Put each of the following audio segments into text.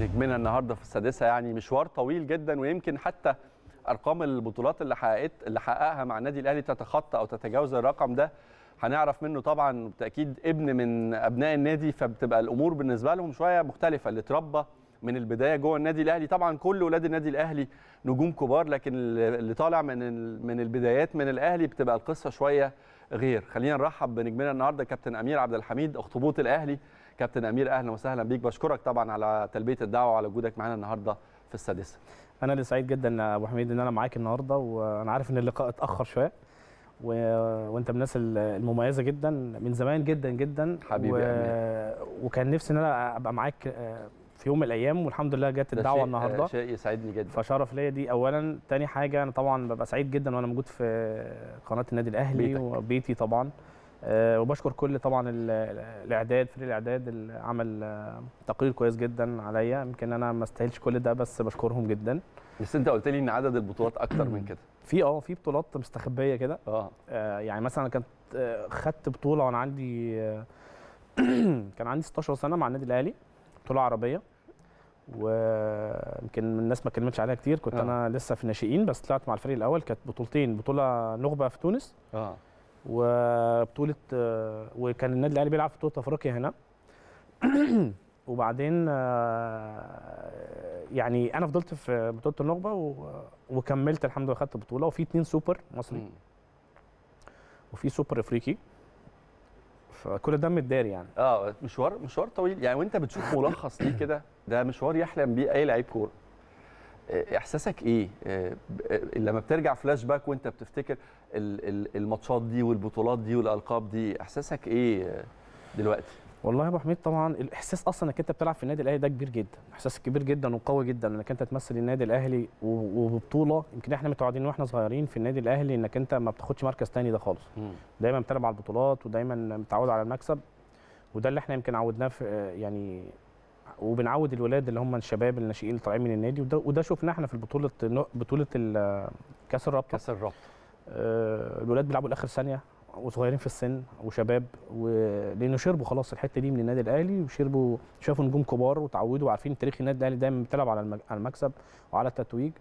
نجمنا النهارده في السادسه يعني مشوار طويل جدا ويمكن حتى ارقام البطولات اللي حققت اللي حققها مع النادي الاهلي تتخطى او تتجاوز الرقم ده هنعرف منه طبعا بالتاكيد ابن من ابناء النادي فبتبقى الامور بالنسبه لهم شويه مختلفه اللي اتربى من البدايه جوه النادي الاهلي طبعا كل ولاد النادي الاهلي نجوم كبار لكن اللي طالع من من البدايات من الاهلي بتبقى القصه شويه غير خلينا نرحب بنجمنا النهارده كابتن امير عبد الحميد اخطبوط الاهلي كابتن امير اهلا وسهلا بيك بشكرك طبعا على تلبيه الدعوه وعلى وجودك معانا النهارده في السادسه انا اللي سعيد جدا يا ابو حميد ان انا معاك النهارده وانا عارف ان اللقاء اتاخر شويه و... وانت من الناس المميزه جدا من زمان جدا جدا حبيبي و... أمير. وكان نفسي ان انا ابقى معاك في يوم من الايام والحمد لله جت الدعوه شيء النهارده شيء يسعدني جدا فشرف ليا دي اولا تاني حاجه انا طبعا ببقى سعيد جدا وانا موجود في قناه النادي الاهلي بيتك. وبيتي طبعا أه وبشكر كل طبعا ال- الاعداد فريق الاعداد اللي عمل آه، تقرير كويس جدا عليا يمكن انا ما استاهلش كل ده بس بشكرهم جدا بس انت قلت لي ان عدد البطولات اكتر من كده في اه في بطولات مستخبيه كده اه آه، يعني مثلا كنت آه، خدت بطوله وانا عندي آه، كان عندي 16 سنه مع النادي الاهلي بطوله عربيه ويمكن الناس ما اتكلمتش عليها كتير كنت آه. انا لسه في الناشئين بس طلعت مع الفريق الاول كانت بطولتين بطوله نخبه في تونس اه وبطوله آه، وكان النادي الاهلي بيلعب في بطوله افريقيا هنا وبعدين آه، يعني انا فضلت في بطوله النخبه و- وكملت الحمد لله خدت بطوله وفي اتنين سوبر مصري مم. وفي سوبر افريقي فكل ده متداري يعني اه مشوار مشوار طويل يعني وانت بتشوف ملخص ليه كده ده مشوار يحلم بيه اي لعيب كوره آه، احساسك ايه آه، ب- آه، لما بترجع فلاش باك وانت بتفتكر ال- ال- الماتشات دي والبطولات دي والالقاب دي احساسك ايه آه، دلوقتي والله يا ابو حميد طبعا الاحساس اصلا انك انت بتلعب في النادي الاهلي ده كبير جدا احساس كبير جدا وقوي جدا انك انت تمثل النادي الاهلي و- وببطوله يمكن احنا متعودين واحنا صغيرين في النادي الاهلي انك انت ما بتاخدش مركز تاني ده خالص دايما بتلعب على البطولات ودايما متعود على المكسب وده اللي احنا يمكن عودناه في يعني وبنعود الولاد اللي هم الشباب الناشئين اللي طالعين من النادي وده وده شفناه احنا في البطوله بطوله ال- كاس الرابطه كاس الرابطه آه، الولاد بيلعبوا لاخر ثانيه وصغيرين في السن وشباب ولانه شربوا خلاص الحته دي من النادي الاهلي وشربوا شافوا نجوم كبار وتعودوا وعارفين تاريخ النادي الاهلي دايما بتلعب على المج- على المكسب وعلى التتويج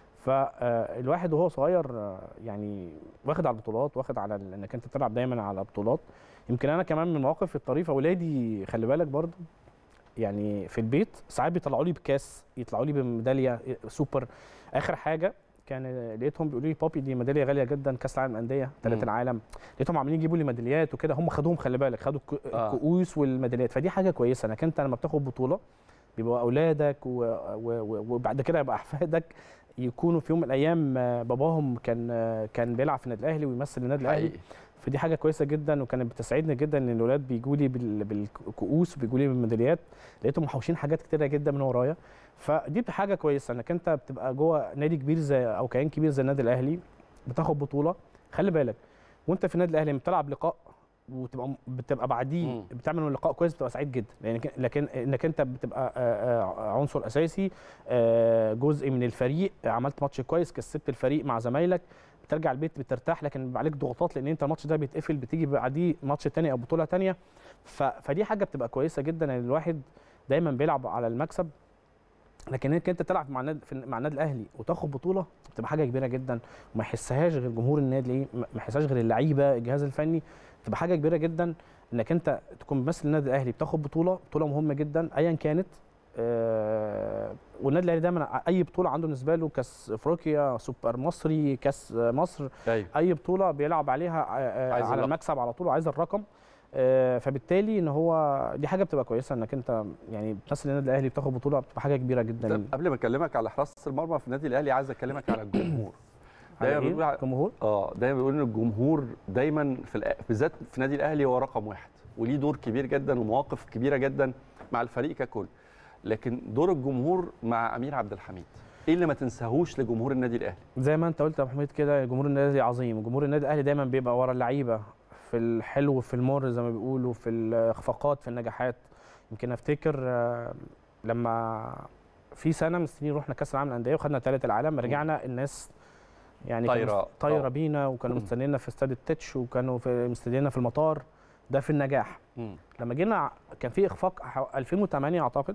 فالواحد وهو صغير آه، يعني واخد على البطولات واخد على ال- انك انت تلعب دايما على بطولات يمكن انا كمان من المواقف الطريفه ولادي خلي بالك برضو يعني في البيت ساعات بيطلعوا لي بكاس يطلعوا لي بميداليه سوبر اخر حاجه كان لقيتهم بيقولوا لي بابي دي ميداليه غاليه جدا كاس العالم للانديه ثلاث مم. العالم لقيتهم عاملين يجيبوا لي ميداليات وكده هم خدوهم خلي بالك خدوا الك- آه. الكؤوس والميداليات فدي حاجه كويسه انك انت لما بتاخد بطوله بيبقوا اولادك و... و... و... وبعد كده يبقى احفادك يكونوا في يوم من الايام آه، باباهم كان آه، كان بيلعب في النادي الاهلي ويمثل النادي الاهلي حقيقي فدي حاجه كويسه جدا وكانت بتسعدني جدا ان الولاد بيجوا لي بال- بالكؤوس وبيجوا لي بالميداليات لقيتهم محوشين حاجات كتيره جدا من ورايا فدي بتبقى حاجه كويسه انك انت بتبقى جوه نادي كبير زي او كيان كبير زي النادي الاهلي بتاخد بطوله خلي بالك وانت في النادي الاهلي لما بتلعب لقاء وتبقى بتبقى بعديه مم. بتعمل لقاء كويس بتبقى سعيد جدا لان لكن انك انت بتبقى آه، آه، عنصر اساسي آه، جزء من الفريق عملت ماتش كويس كسبت الفريق مع زمايلك بترجع البيت بترتاح لكن بيبقى عليك ضغوطات لان انت الماتش ده بيتقفل بتيجي بعديه ماتش تاني او بطوله تانيه ف... فدي حاجه بتبقى كويسه جدا ان الواحد دايما بيلعب على المكسب لكن انك انت تلعب مع النادي في- مع النادي الاهلي وتاخد بطوله بتبقى حاجه كبيره جدا وما يحسهاش غير جمهور النادي ما يحسهاش غير اللعيبه الجهاز الفني بتبقى حاجه كبيره جدا انك انت تكون بتمثل النادي الاهلي بتاخد بطوله بطوله مهمه جدا ايا كانت آه، والنادي الاهلي دايما اي بطوله عنده بالنسبه له كاس افريقيا سوبر مصري كاس مصر ايوه اي بطوله بيلعب عليها آه، آه، عايز على اللقب. المكسب على طول وعايز الرقم آه، فبالتالي ان هو دي حاجه بتبقى كويسه انك انت يعني بتمثل النادي الاهلي بتاخد بطوله بتبقى حاجه كبيره جدا طب قبل ما اكلمك على حراسه المرمى في النادي الاهلي عايز اكلمك على الجمهور على دايما إيه؟ بنقول على- جمهور اه دايما بيقول ان الجمهور دايما في الأ- بالذات في النادي الاهلي هو رقم واحد وليه دور كبير جدا ومواقف كبيره جدا مع الفريق ككل لكن دور الجمهور مع امير عبد الحميد ايه اللي ما تنساهوش لجمهور النادي الاهلي زي ما انت قلت يا ابو حميد كده جمهور النادي الأهلي عظيم جمهور النادي الاهلي دايما بيبقى ورا اللعيبه في الحلو وفي المر زي ما بيقولوا في الاخفاقات في النجاحات يمكن افتكر آه، لما في سنه من السنين رحنا كاس العالم للانديه وخدنا ثالث العالم رجعنا الناس يعني كانوا طايرة. مست- طايره آه. بينا وكانوا مم. مستنينا في استاد التتش وكانوا في مستنينا في المطار ده في النجاح مم. لما جينا كان في اخفاق حو- 2008 اعتقد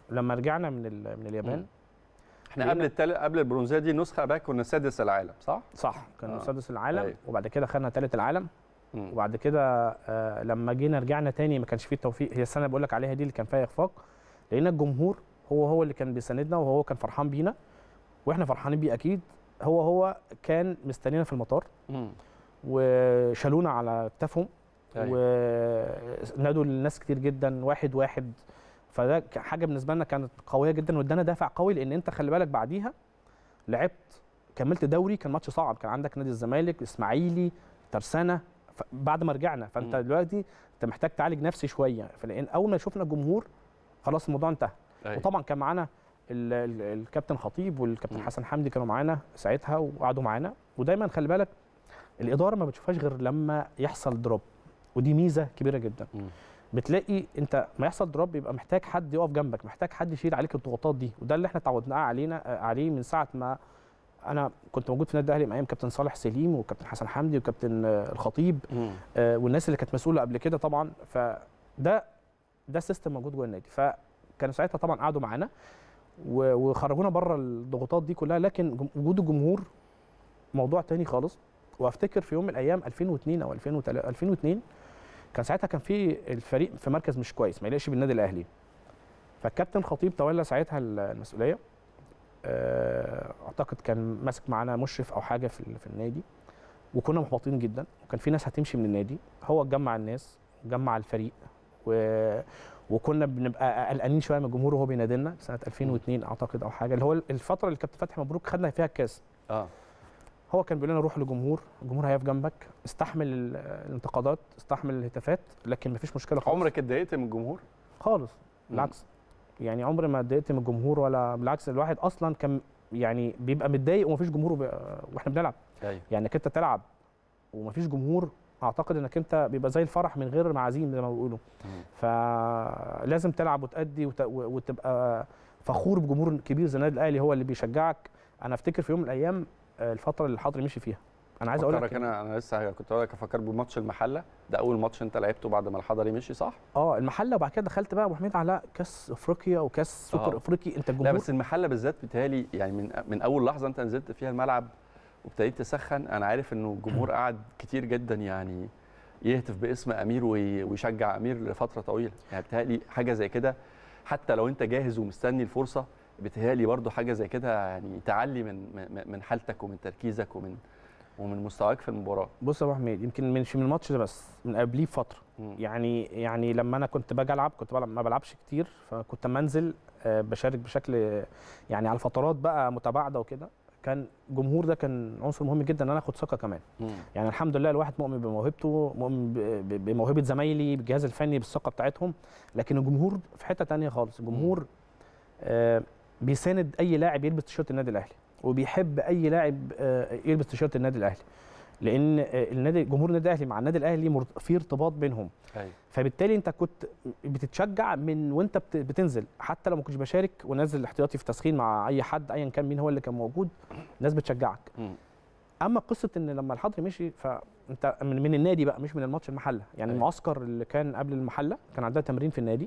لما رجعنا من ال- من اليابان مم. احنا قبل التل... قبل البرونزيه دي نسخه بقى كنا سادس العالم صح؟ صح كنا آه. سادس العالم أيوة. وبعد كده خدنا ثالث العالم مم. وبعد كده آه، لما جينا رجعنا تاني ما كانش فيه توفيق هي السنه اللي بقول لك عليها دي اللي كان فيها اخفاق لان الجمهور هو هو اللي كان بيساندنا وهو كان فرحان بينا واحنا فرحانين بيه اكيد هو هو كان مستنينا في المطار مم. وشالونا على كتافهم أيوة. ونادوا للناس كتير جدا واحد واحد فده ك- حاجه بالنسبه لنا كانت قويه جدا وادانا دافع قوي لان انت خلي بالك بعديها لعبت كملت دوري كان ماتش صعب كان عندك نادي الزمالك اسماعيلي ترسانه ف- بعد ما رجعنا فانت مم. دلوقتي انت محتاج تعالج نفسي شويه فلان اول ما شفنا الجمهور خلاص الموضوع انتهى أيوة. وطبعا كان معانا ال- ال- الكابتن خطيب والكابتن مم. حسن حمدي كانوا معانا ساعتها وقعدوا معانا ودايما خلي بالك الاداره ما بتشوفهاش غير لما يحصل دروب ودي ميزه كبيره جدا مم. بتلاقي انت ما يحصل دروب يبقى محتاج حد يقف جنبك محتاج حد يشيل عليك الضغوطات دي وده اللي احنا تعودنا علينا عليه من ساعه ما انا كنت موجود في النادي الاهلي من ايام كابتن صالح سليم وكابتن حسن حمدي وكابتن آه، الخطيب مم. آه، والناس اللي كانت مسؤوله قبل كده طبعا فده ده سيستم موجود جوه النادي فكانوا ساعتها طبعا قعدوا معانا و- وخرجونا بره الضغوطات دي كلها لكن جم- وجود الجمهور موضوع تاني خالص وافتكر في يوم من الايام 2002 او 2003 2002 كان ساعتها كان في الفريق في مركز مش كويس ما يلاقيش بالنادي الاهلي فالكابتن خطيب تولى ساعتها المسؤوليه آه، اعتقد كان ماسك معانا مشرف او حاجه في ال- في النادي وكنا محبطين جدا وكان في ناس هتمشي من النادي هو جمع الناس جمع الفريق و... وكنا بنبقى قلقانين شويه من الجمهور وهو بينادلنا سنه 2002 اعتقد او حاجه اللي هو الفتره اللي كابتن فتحي مبروك خدنا فيها الكاس اه هو كان بيقول لنا روح للجمهور الجمهور هيقف جنبك استحمل ال- الانتقادات استحمل الهتافات لكن مفيش مشكله خالص عمرك اتضايقت من الجمهور؟ خالص بالعكس يعني عمري ما اتضايقت من الجمهور ولا بالعكس الواحد اصلا كان يعني بيبقى متضايق ومفيش جمهور وب... واحنا بنلعب ايوه يعني انك انت تلعب ومفيش جمهور اعتقد انك انت بيبقى زي الفرح من غير معازيم زي ما بيقولوا مم. فلازم تلعب وتأدي وت... وتبقى فخور بجمهور كبير زي النادي الاهلي هو اللي بيشجعك انا افتكر في يوم من الايام آه، الفتره اللي الحضري مشي فيها انا عايز اقول لك فكرك انا انا لسه كنت اقول لك افكر بماتش المحله ده اول ماتش انت لعبته بعد ما الحضري مشي صح؟ اه المحله وبعد كده دخلت بقى ابو حميد على كاس افريقيا وكاس سوبر آه. افريقي انت لا الجمهور بس المحله بالذات بيتهيألي يعني من من اول لحظه انت نزلت فيها الملعب وابتديت تسخن انا عارف انه الجمهور قعد كتير جدا يعني يهتف باسم امير وي- ويشجع امير لفتره طويله يعني بيتهيألي حاجه زي كده حتى لو انت جاهز ومستني الفرصه بيتهيألي برضو حاجه زي كده يعني تعلي من من- من حالتك ومن تركيزك ومن ومن مستواك في المباراه بص يا ابو حميد يمكن مش من الماتش ده بس من قبليه بفتره مم. يعني يعني لما انا كنت باجي العب كنت بلعب ما بلعبش كتير فكنت اما انزل آه، بشارك بشكل آه، يعني على فترات بقى متباعده وكده كان الجمهور ده كان عنصر مهم جدا ان انا اخد ثقه كمان مم. يعني الحمد لله الواحد مؤمن بموهبته مؤمن ب- ب- بموهبه زمايلي بالجهاز الفني بالثقه بتاعتهم لكن الجمهور في حته تانية خالص الجمهور آه بيساند اي لاعب يلبس تيشيرت النادي الاهلي وبيحب اي لاعب آه يلبس تيشيرت النادي الاهلي لان آه النادي جمهور النادي الاهلي مع النادي الاهلي مرت- في ارتباط بينهم ايوه فبالتالي انت كنت بتتشجع من وانت بت- بتنزل حتى لو ما كنتش بشارك ونازل احتياطي في تسخين مع اي حد ايا كان مين هو اللي كان موجود الناس بتشجعك مم. اما قصه ان لما الحضري مشي فانت من, من النادي بقى مش من الماتش المحله يعني أيوة. المعسكر اللي كان قبل المحله كان عندنا تمرين في النادي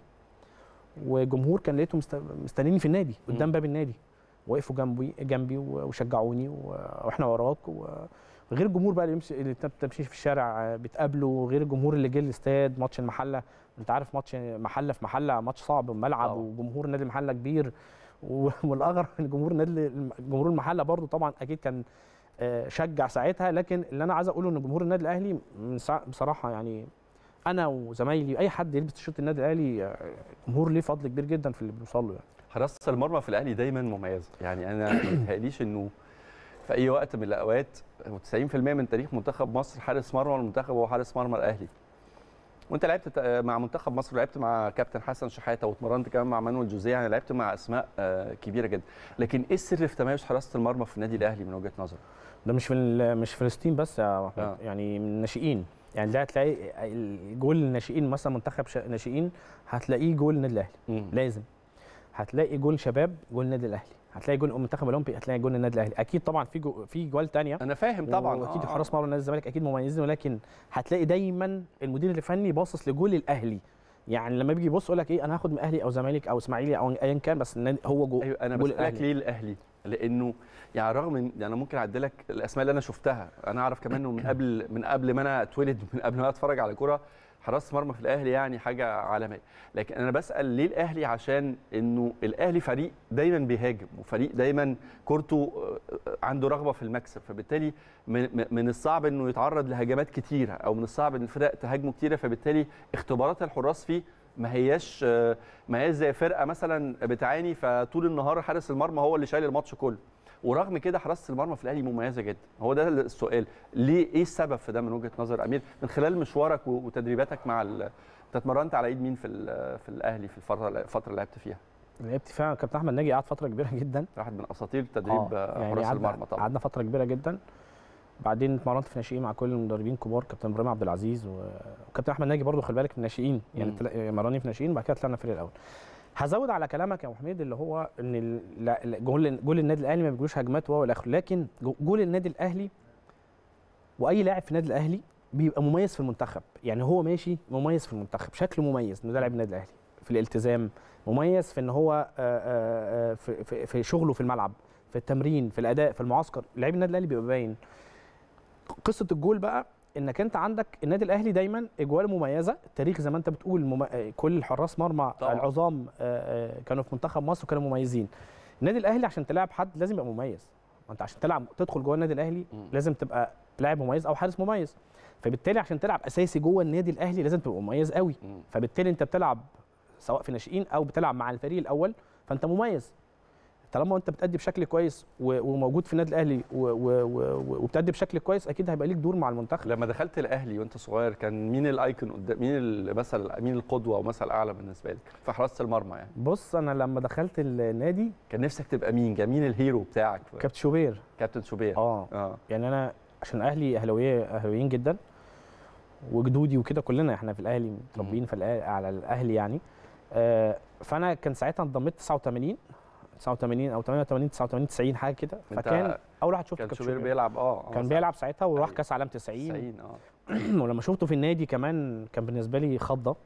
وجمهور كان لقيته مست- مستنيني في النادي قدام مم. باب النادي وقفوا جنبي جنبي وشجعوني و- واحنا وراك و- وغير الجمهور بقى اللي يمشي اللي انت بتمشي في الشارع بتقابله غير الجمهور اللي جه الاستاد ماتش المحله انت عارف ماتش محله في محله ماتش صعب ملعب طبعا. وجمهور نادي المحله كبير و- والاغرب ان جمهور نادي جمهور المحله برضو طبعا اكيد كان آه، شجع ساعتها لكن اللي انا عايز اقوله ان جمهور النادي الاهلي من ساعة بصراحه يعني انا وزمايلي اي حد يلبس تيشيرت النادي الاهلي آه، جمهور ليه فضل كبير جدا في اللي بيوصل له يعني حراسه المرمى في الاهلي دايما مميزه يعني انا ما يتهيأليش انه في اي وقت من الاوقات 90% من تاريخ منتخب مصر حارس مرمى المنتخب هو حارس مرمى الاهلي وانت لعبت ت- مع منتخب مصر لعبت مع كابتن حسن شحاته واتمرنت كمان مع مانويل جوزيه يعني لعبت مع اسماء آه، كبيره جدا لكن ايه السر في تميز حراسه المرمى في النادي الاهلي من وجهه نظرك ده مش في ال- مش فلسطين بس يا احمد آه. يعني من الناشئين يعني ده هتلاقي جول الناشئين مثلا منتخب شا- ناشئين هتلاقيه جول النادي الاهلي مم. لازم هتلاقي جول شباب جول النادي الاهلي هتلاقي جول المنتخب الاولمبي هتلاقي جول النادي الاهلي اكيد طبعا في جو في جوال تانية انا فاهم طبعا واكيد آه، حراس مرمى نادي الزمالك اكيد مميزين ولكن هتلاقي دايما المدير الفني باصص لجول الاهلي يعني لما بيجي يبص يقول لك ايه انا هاخد من اهلي او زمالك او اسماعيلي او ايا كان بس النادي هو جو ايوه انا جول بسالك الأهلي. ليه الاهلي لانه يعني رغم من يعني انا ممكن اعدلك الاسماء اللي انا شفتها انا اعرف كمان انه من قبل من قبل ما انا اتولد من قبل ما أنا اتفرج على كوره حراسه مرمى في الاهلي يعني حاجه عالميه لكن انا بسال ليه الاهلي عشان انه الاهلي فريق دايما بيهاجم وفريق دايما كورته آه، عنده رغبه في المكسب فبالتالي من من- من الصعب انه يتعرض لهجمات كتيره او من الصعب ان الفرق تهاجمه كتيره فبالتالي اختبارات الحراس فيه ما هياش آه، ما هياش زي فرقه مثلا بتعاني فطول النهار حارس المرمى هو اللي شايل الماتش كله ورغم كده حراسه المرمى في الاهلي مميزه جدا هو ده السؤال ليه ايه السبب في ده من وجهه نظر امير من خلال مشوارك و- وتدريباتك مع ال... انت اتمرنت على ايد مين في ال- في الاهلي في الفتره الفتره اللي لعبت فيها لعبت فيها كابتن احمد ناجي قعد فتره كبيره جدا واحد من اساطير تدريب آه، آه، حراس قعدنا- المرمى طبعا قعدنا فتره كبيره جدا بعدين اتمرنت في ناشئين مع كل المدربين الكبار كابتن ابراهيم عبد العزيز و- وكابتن احمد ناجي برضو خلي بالك في الناشئين يعني مم. تلا- مرني في ناشئين بعد كده طلعنا الفريق الاول هزود على كلامك يا ابو حميد اللي هو ان ال- لا- لا، جول جول النادي الاهلي ما بيجوش هجمات وهو الى اخره لكن جو- جول النادي الاهلي واي لاعب في النادي الاهلي بيبقى مميز في المنتخب يعني هو ماشي مميز في المنتخب شكله مميز انه ده لاعب النادي الاهلي في الالتزام مميز في ان هو آه، آه، آه، في, في, في شغله في الملعب في التمرين في الاداء في المعسكر لعيب النادي الاهلي بيبقى باين قصه الجول بقى انك انت عندك النادي الاهلي دايما اجواله مميزه التاريخ زي ما انت بتقول مم... آه، كل حراس مرمى طبعاً. العظام آه، آه، كانوا في منتخب مصر وكانوا مميزين النادي الاهلي عشان تلعب حد لازم يبقى مميز ما انت عشان تلعب تدخل جوه النادي الاهلي مم. لازم تبقى لاعب مميز او حارس مميز فبالتالي عشان تلعب اساسي جوه النادي الاهلي لازم تبقى مميز قوي مم. فبالتالي انت بتلعب سواء في ناشئين او بتلعب مع الفريق الاول فانت مميز طالما انت بتأدي بشكل كويس و- وموجود في النادي الاهلي و- و- و- وبتأدي بشكل كويس اكيد هيبقى ليك دور مع المنتخب لما دخلت الاهلي وانت صغير كان مين الايكون قدام مين المثل مين القدوه ومثل اعلى بالنسبه لك في حراسه المرمى يعني بص انا لما دخلت النادي كان نفسك تبقى مين كان مين الهيرو بتاعك كابتن شوبير كابتن شوبير اه اه يعني انا عشان اهلي اهلاويه اهلاويين جدا وجدودي وكده كلنا احنا في الاهلي متربيين في الأهلي على الاهلي يعني آه فانا كان ساعتها انضميت 89 89 او 88 89 90 حاجه كده أنت فكان اول واحد شفته كان كابتن شوبير بيلعب اه آه، كان صح. بيلعب ساعتها وراح أيوة. كاس عالم 90 90 اه ولما شفته في النادي كمان كان بالنسبه لي خضه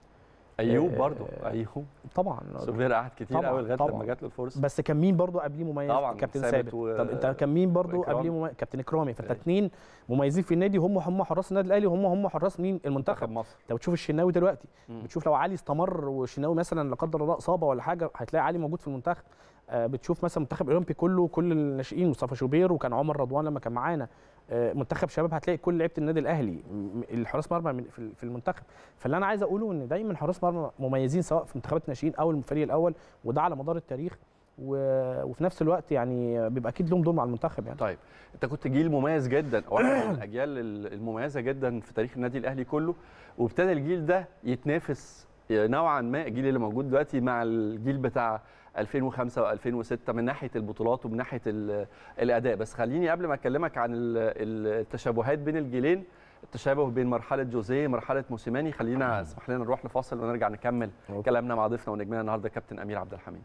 ايوب آه، برضو ايوب طبعا شوبير قعد كتير طبعاً، قوي لغايه طبعاً. لما جات له الفرصه بس كان مين برضو قبليه مميز طبعاً، كابتن ثابت ثابت و- طب انت كان مين برضو وإكرامي. قبليه مميز كابتن اكرامي فانت أيوة. اتنين مميزين في النادي هم هم حراس النادي الاهلي هم هم حراس مين المنتخب مصر انت بتشوف الشناوي دلوقتي مم. بتشوف لو علي استمر والشناوي مثلا لا قدر الله اصابه ولا حاجه هتلاقي علي موجود في المنتخب آه، بتشوف مثلا منتخب الاولمبي كله كل الناشئين مصطفى شوبير وكان عمر رضوان لما كان معانا آه، منتخب شباب هتلاقي كل لعيبه النادي الاهلي م- الحراس مرمى من- في- في المنتخب فاللي انا عايز اقوله ان دايما حراس مرمى مميزين سواء في منتخبات الناشئين او الفريق الاول وده على مدار التاريخ و... وفي نفس الوقت يعني بيبقى اكيد لهم دور مع المنتخب يعني طيب انت كنت جيل مميز جدا واحد من الاجيال المميزه جدا في تاريخ النادي الاهلي كله وابتدى الجيل ده يتنافس نوعا ما الجيل اللي موجود دلوقتي مع الجيل بتاع 2005 و2006 من ناحيه البطولات ومن ناحيه ال- الاداء بس خليني قبل ما اكلمك عن ال- ال- التشابهات بين الجيلين التشابه بين مرحله جوزيه مرحله موسيماني خلينا اسمح لنا نروح لفاصل ونرجع نكمل أوكي. كلامنا مع ضيفنا ونجمنا النهارده كابتن امير عبد الحميد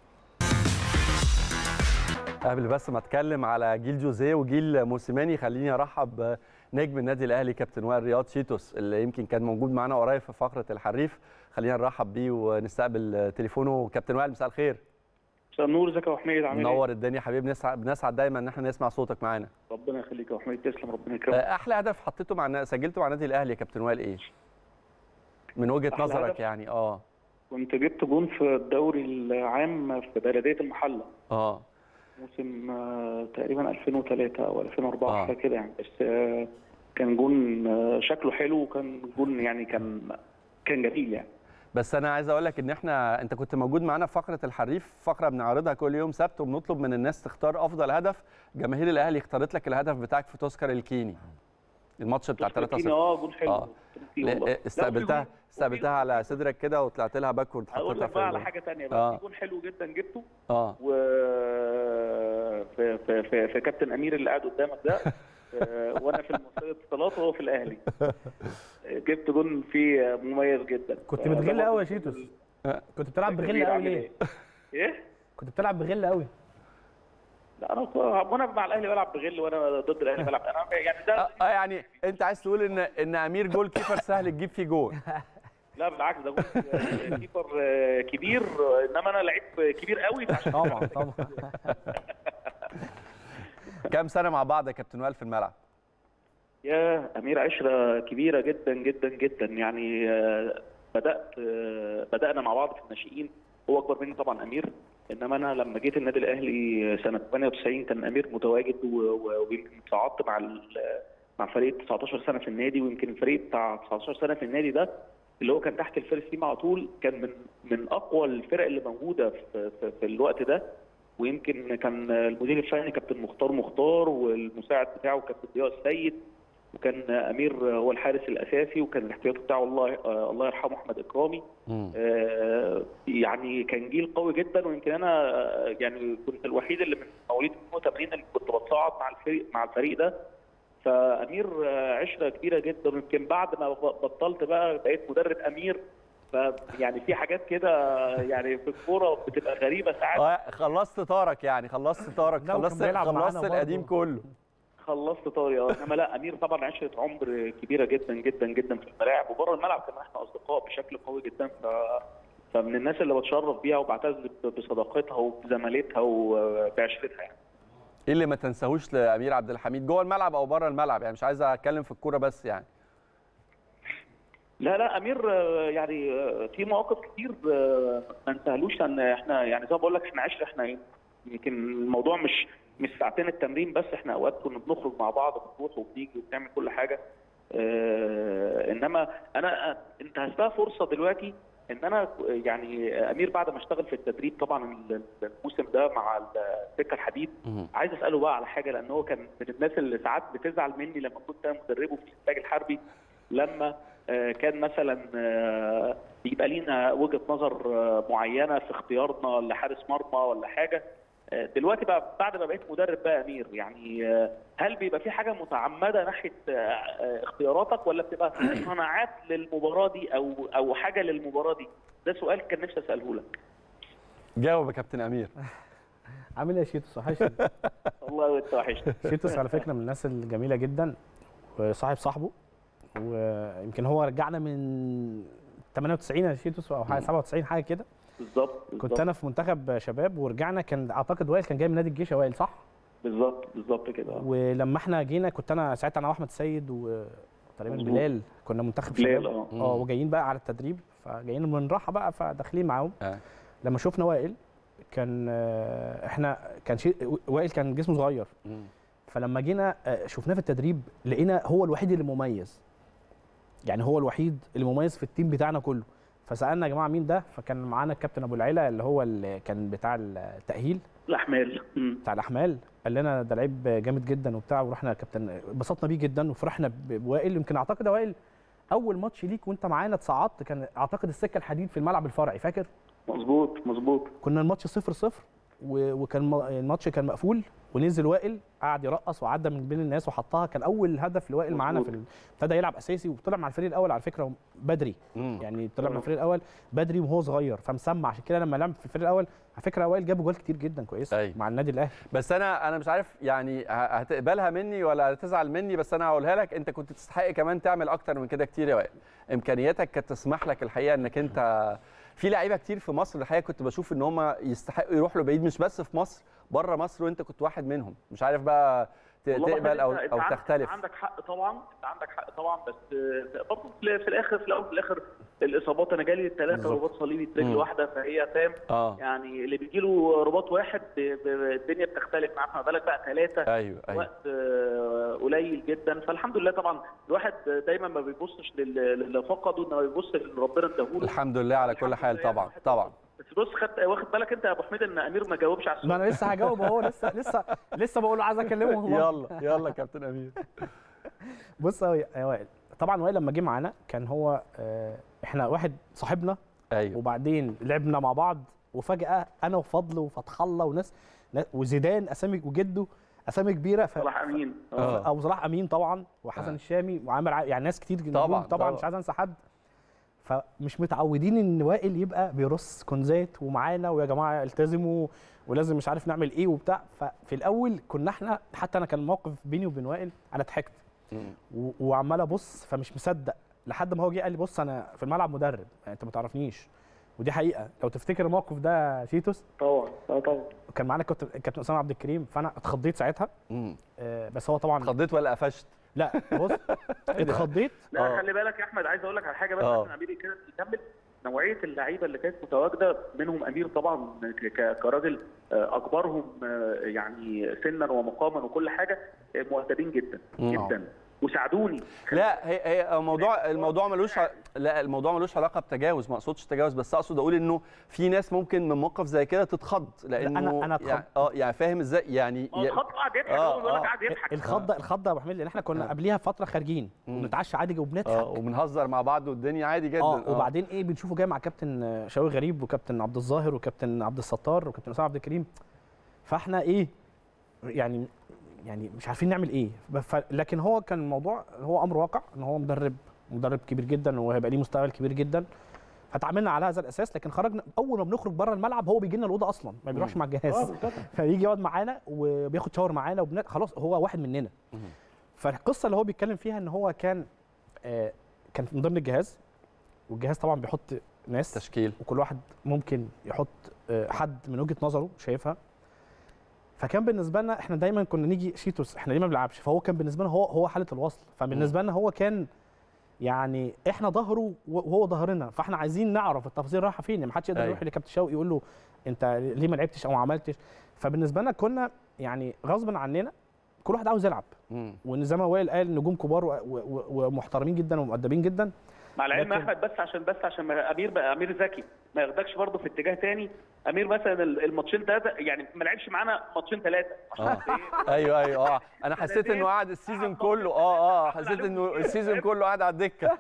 قبل بس ما اتكلم على جيل جوزيه وجيل موسيماني خليني ارحب نجم النادي الاهلي كابتن وائل رياض شيتوس اللي يمكن كان موجود معانا قريب في فقره الحريف خلينا نرحب بيه ونستقبل تليفونه كابتن وائل مساء الخير مساء النور ازيك يا ابو حميد عامل ايه؟ منور الدنيا حبيبي بنسعد بنسعد دايما ان احنا نسمع صوتك معانا ربنا يخليك يا ابو حميد تسلم ربنا يكرمك احلى هدف حطيته مع سجلته مع النادي الاهلي يا كابتن وائل ايه من وجهه أحلى نظرك هدف؟ يعني اه كنت جبت جون في الدوري العام في بلديه المحله اه موسم آه، تقريبا 2003 او 2004 آه. حاجه كده يعني بس آه، كان جون آه، شكله حلو وكان جون يعني كان كان جميل يعني بس انا عايز اقول لك ان احنا انت كنت موجود معانا في فقره الحريف فقره بنعرضها كل يوم سبت وبنطلب من الناس تختار افضل هدف جماهير الاهلي اختارت لك الهدف بتاعك في تذكر الكيني الماتش بتاع 3 0 اه جون حلو آه. فيه والله. لا، وفي استقبلتها جون- استقبلتها على صدرك كده وطلعت لها باكورد هقول حطيتها لك بقى على في حاجه ثانيه آه. بقى في جون حلو جدا جبته اه و في, في, في, في كابتن امير اللي قاعد قدامك ده آه، وانا في المصريه اتصالات وهو في الاهلي جبت جون فيه مميز جدا كنت آه، بتغل ده قوي يا برضه شيتوس جون كنت بتلعب الكبير بغل قوي عامل ليه ايه؟ ايه؟ كنت بتلعب بغل قوي لا انا وانا مع الاهلي بلعب بغل وانا ضد الاهلي بلعب انا يعني ده اه آه، يعني انت عايز تقول ان ان امير جول كيبر سهل تجيب فيه جول لا بالعكس ده جون كيبر آه، كبير آه، انما انا لعيب كبير قوي فعشان طبعا طبعا كام سنه مع بعض يا كابتن وائل في الملعب يا امير عشره كبيره جدا جدا جدا يعني آه، بدات آه، بدانا مع بعض في الناشئين هو اكبر مني طبعا امير انما انا لما جيت النادي الاهلي سنه 98 كان امير متواجد و- و- ويمكن صعدت مع ال- مع فريق 19 سنه في النادي ويمكن الفريق بتاع 19 سنه في النادي ده اللي هو كان تحت الفيرست تيم على طول كان من من اقوى الفرق اللي موجوده في, في, في الوقت ده ويمكن كان المدير الفني كابتن مختار مختار والمساعد بتاعه كابتن ضياء السيد وكان امير هو الحارس الاساسي وكان الاحتياطي بتاعه الله آه، الله يرحمه احمد اكرامي آه، يعني كان جيل قوي جدا ويمكن انا آه، يعني كنت الوحيد اللي من مواليد 82 اللي كنت بتصعد مع الفريق مع الفريق ده فامير آه، عشره كبيره جدا ويمكن بعد ما بطلت بقى بقيت مدرب امير فيعني في حاجات كده يعني في الكوره بتبقى غريبه ساعات اه خلصت طارك يعني خلصت طارك لا، وكان خلصت بيلعب معانا خلصت القديم برضه. كله خلصت طاري اه انما لا امير طبعا عشره عمر كبيره جدا جدا جدا في الملاعب وبره الملعب كمان احنا اصدقاء بشكل قوي جدا ف فمن الناس اللي بتشرف بيها وبعتز بصداقتها وبزمالتها وبعشرتها يعني ايه اللي ما تنساهوش لامير عبد الحميد جوه الملعب او بره الملعب يعني مش عايز اتكلم في الكوره بس يعني لا لا امير آه، يعني آه، في مواقف كتير آه، ما نسهلوش لان احنا يعني زي ما بقول لك احنا عشره احنا يمكن الموضوع مش مش ساعتين التمرين بس احنا اوقات كنا بنخرج مع بعض بنروح وبنيجي وبنعمل كل حاجه آه، انما انا آه، انتهزتها فرصه دلوقتي ان انا يعني امير بعد ما اشتغل في التدريب طبعا الموسم ده مع السكه الحديد عايز اساله بقى على حاجه لان هو كان من الناس اللي ساعات بتزعل مني لما كنت انا مدربه في الانتاج الحربي لما آه، كان مثلا آه، يبقى لينا وجهه نظر آه، معينه في اختيارنا لحارس مرمى ولا حاجه آه، دلوقتي بقى بعد ما بقيت مدرب بقى امير يعني آه، هل بيبقى في حاجه متعمده ناحيه آه، آه، اختياراتك ولا بتبقى صناعات للمباراه دي او او حاجه للمباراه دي؟ ده سؤال كان نفسي اساله لك. جاوب يا كابتن امير عامل ايه يا شيتوس وحشني والله وانت وحشني. شيتوس على فكره من الناس الجميله جدا وصاحب صاحبه ويمكن هو رجعنا من 98 يا شيتوس او حاجه 97 حاجه كده بالظبط كنت بالظبط انا في منتخب شباب ورجعنا كان اعتقد وائل كان جاي من نادي الجيش يا وائل صح؟ بالظبط بالظبط كده ولما احنا جينا كنت انا ساعتها انا واحمد سيد وتقريبا مظبوط. بلال كنا منتخب بلال شباب اه اه وجايين بقى على التدريب فجايين من راحه بقى فداخلين معاهم آه. لما شفنا وائل كان آه، احنا كان شيء وائل كان جسمه صغير فلما جينا آه، شفناه في التدريب لقينا هو الوحيد اللي مميز يعني هو الوحيد اللي مميز في التيم بتاعنا كله فسالنا يا جماعه مين ده فكان معانا الكابتن ابو العيله اللي هو اللي كان بتاع التاهيل الاحمال مم. بتاع الاحمال قال لنا ده لعيب جامد جدا وبتاع ورحنا يا كابتن اتبسطنا بيه جدا وفرحنا ب- بوائل يمكن اعتقد يا وائل اول ماتش ليك وانت معانا اتصعدت كان اعتقد السكه الحديد في الملعب الفرعي فاكر مظبوط مظبوط كنا الماتش 0 0 وكان م- الماتش كان مقفول ونزل وائل قعد يرقص وعدى من بين الناس وحطها كان اول هدف لوائل معانا في ال- ابتدى يلعب اساسي وطلع مع الفريق الاول على فكره بدري مم. يعني طلع مع آه. الفريق الاول بدري وهو صغير فمسمع عشان كده لما لعب في الفريق الاول على فكره وائل جاب جوال كتير جدا كويسه أيوة. مع النادي الاهلي بس انا انا مش عارف يعني ه- هتقبلها مني ولا هتزعل مني بس انا هقولها لك انت كنت تستحق كمان تعمل اكتر من كده كتير يا وائل امكانياتك كانت تسمح لك الحقيقه انك انت في لعيبه كتير في مصر الحقيقه كنت بشوف ان هم يستحقوا يروحوا لبعيد مش بس في مصر بره مصر وانت كنت واحد منهم مش عارف بقى ت- والله تقبل او أنت- أنت او عندك- تختلف عندك حق طبعا انت عندك حق طبعا بس آه، برضه في في الاخر في الاول وفي الاخر الاصابات انا جالي ثلاثه بالظبط. رباط صليبي في رجل مم. واحده فهي فاهم اه يعني اللي بيجي له رباط واحد ب- ب- الدنيا بتختلف معاه فما بالك بقى ثلاثه ايوه ايوه وقت آه، قليل جدا فالحمد لله طبعا الواحد دايما ما بيبصش لل- للي فقده انما بيبص للي ربنا اداهوله الحمد لله على كل الحمد حال لله يعني طبعا الواحد طبعا بس بص خد واخد بالك انت يا ابو حميد ان امير ما جاوبش على ما السؤال انا لسه هجاوب اهو لسه لسه لسه بقول له عايز اكلمه والله. يلا يلا كابتن امير بص يا يا وائل طبعا وائل لما جه معانا كان هو آه، احنا واحد صاحبنا ايوه وبعدين لعبنا مع بعض وفجاه انا وفضل وفتح الله وناس نا- وزيدان اسامي وجده اسامي كبيره ف... صلاح امين آه. او صلاح امين طبعا وحسن آه. الشامي وعامر ع... يعني ناس كتير نجوم طبعاً، طبعا طبعاً. مش عايز انسى حد فمش متعودين ان وائل يبقى بيرص كنزات ومعانا ويا جماعه التزموا ولازم مش عارف نعمل ايه وبتاع ففي الاول كنا احنا حتى انا كان موقف بيني وبين وائل انا ضحكت مم. و- وعمال ابص فمش مصدق لحد ما هو جه قال لي بص انا في الملعب مدرب يعني انت ما تعرفنيش ودي حقيقه لو تفتكر الموقف ده شيتوس طبعا اه طبعا كان معانا كابتن كابتن اسامه عبد الكريم فانا اتخضيت ساعتها مم. آه، بس هو طبعا اتخضيت ولا قفشت لا بص اتخضيت لا آه. خلي بالك يا احمد عايز اقول لك على حاجه بس آه. عشان امير كده يكمل نوعيه اللعيبه اللي كانت متواجده منهم امير طبعا ك- ك- كراجل آه، اكبرهم آه، يعني سنا ومقاما وكل حاجه آه، مؤدبين جدا مم. جدا وساعدوني لا هي هي الموضوع الموضوع ملوش ع- لا الموضوع ملوش علاقه بتجاوز ما اقصدش تجاوز بس اقصد اقول انه في ناس ممكن من موقف زي كده تتخض لانه أنا- أنا اتخض. يعني اه يعني فاهم ازاي يعني ما هو الخط قاعد يضحك آه، هو بيقول لك آه. قاعد يضحك الخضه الخضه يا ابو حميد لان احنا كنا قبليها فتره خارجين مم. وبنتعشى عادي اه وبنضحك وبنهزر مع بعض والدنيا عادي جدا اه وبعدين ايه بنشوفه جاي مع كابتن شوقي غريب وكابتن عبد الظاهر وكابتن عبد الستار وكابتن اسامه عبد الكريم فاحنا ايه يعني يعني مش عارفين نعمل ايه ف- لكن هو كان الموضوع هو امر واقع ان هو مدرب مدرب كبير جدا وهيبقى ليه مستقبل كبير جدا فتعاملنا على هذا الاساس لكن خرجنا اول ما بنخرج بره الملعب هو بيجي لنا الاوضه اصلا ما بيروحش مع الجهاز فيجي يقعد معانا وبياخد شاور معانا وبن... خلاص هو واحد مننا مم. فالقصه اللي هو بيتكلم فيها ان هو كان آه كان من ضمن الجهاز والجهاز طبعا بيحط ناس تشكيل وكل واحد ممكن يحط آه، حد من وجهه نظره شايفها فكان بالنسبه لنا احنا دايما كنا نيجي شيتوس احنا ليه ما بنلعبش فهو كان بالنسبه لنا هو هو حاله الوصل فبالنسبه لنا هو كان يعني احنا ظهره وهو ظهرنا فاحنا عايزين نعرف التفاصيل رايحه فين يعني ما حدش يقدر أيوة. يروح لكابتن شوقي يقول له انت ليه ما لعبتش او ما عملتش فبالنسبه لنا كنا يعني غصبا عننا كل واحد عاوز يلعب مم. وان زي ما وائل قال نجوم كبار و- و- ومحترمين جدا ومؤدبين جدا مع العلم يا لكن- احمد بس عشان بس عشان ما امير بقى امير ذكي ما ياخدكش برضه في اتجاه تاني امير مثلا ال- الماتشين ثلاثه يعني ما لعبش معانا ماتشين ثلاثه عشان آه. إيه؟ ايوه ايوه اه انا حسيت انه قاعد السيزون كله اه اه حسيت انه السيزون كله قاعد على الدكه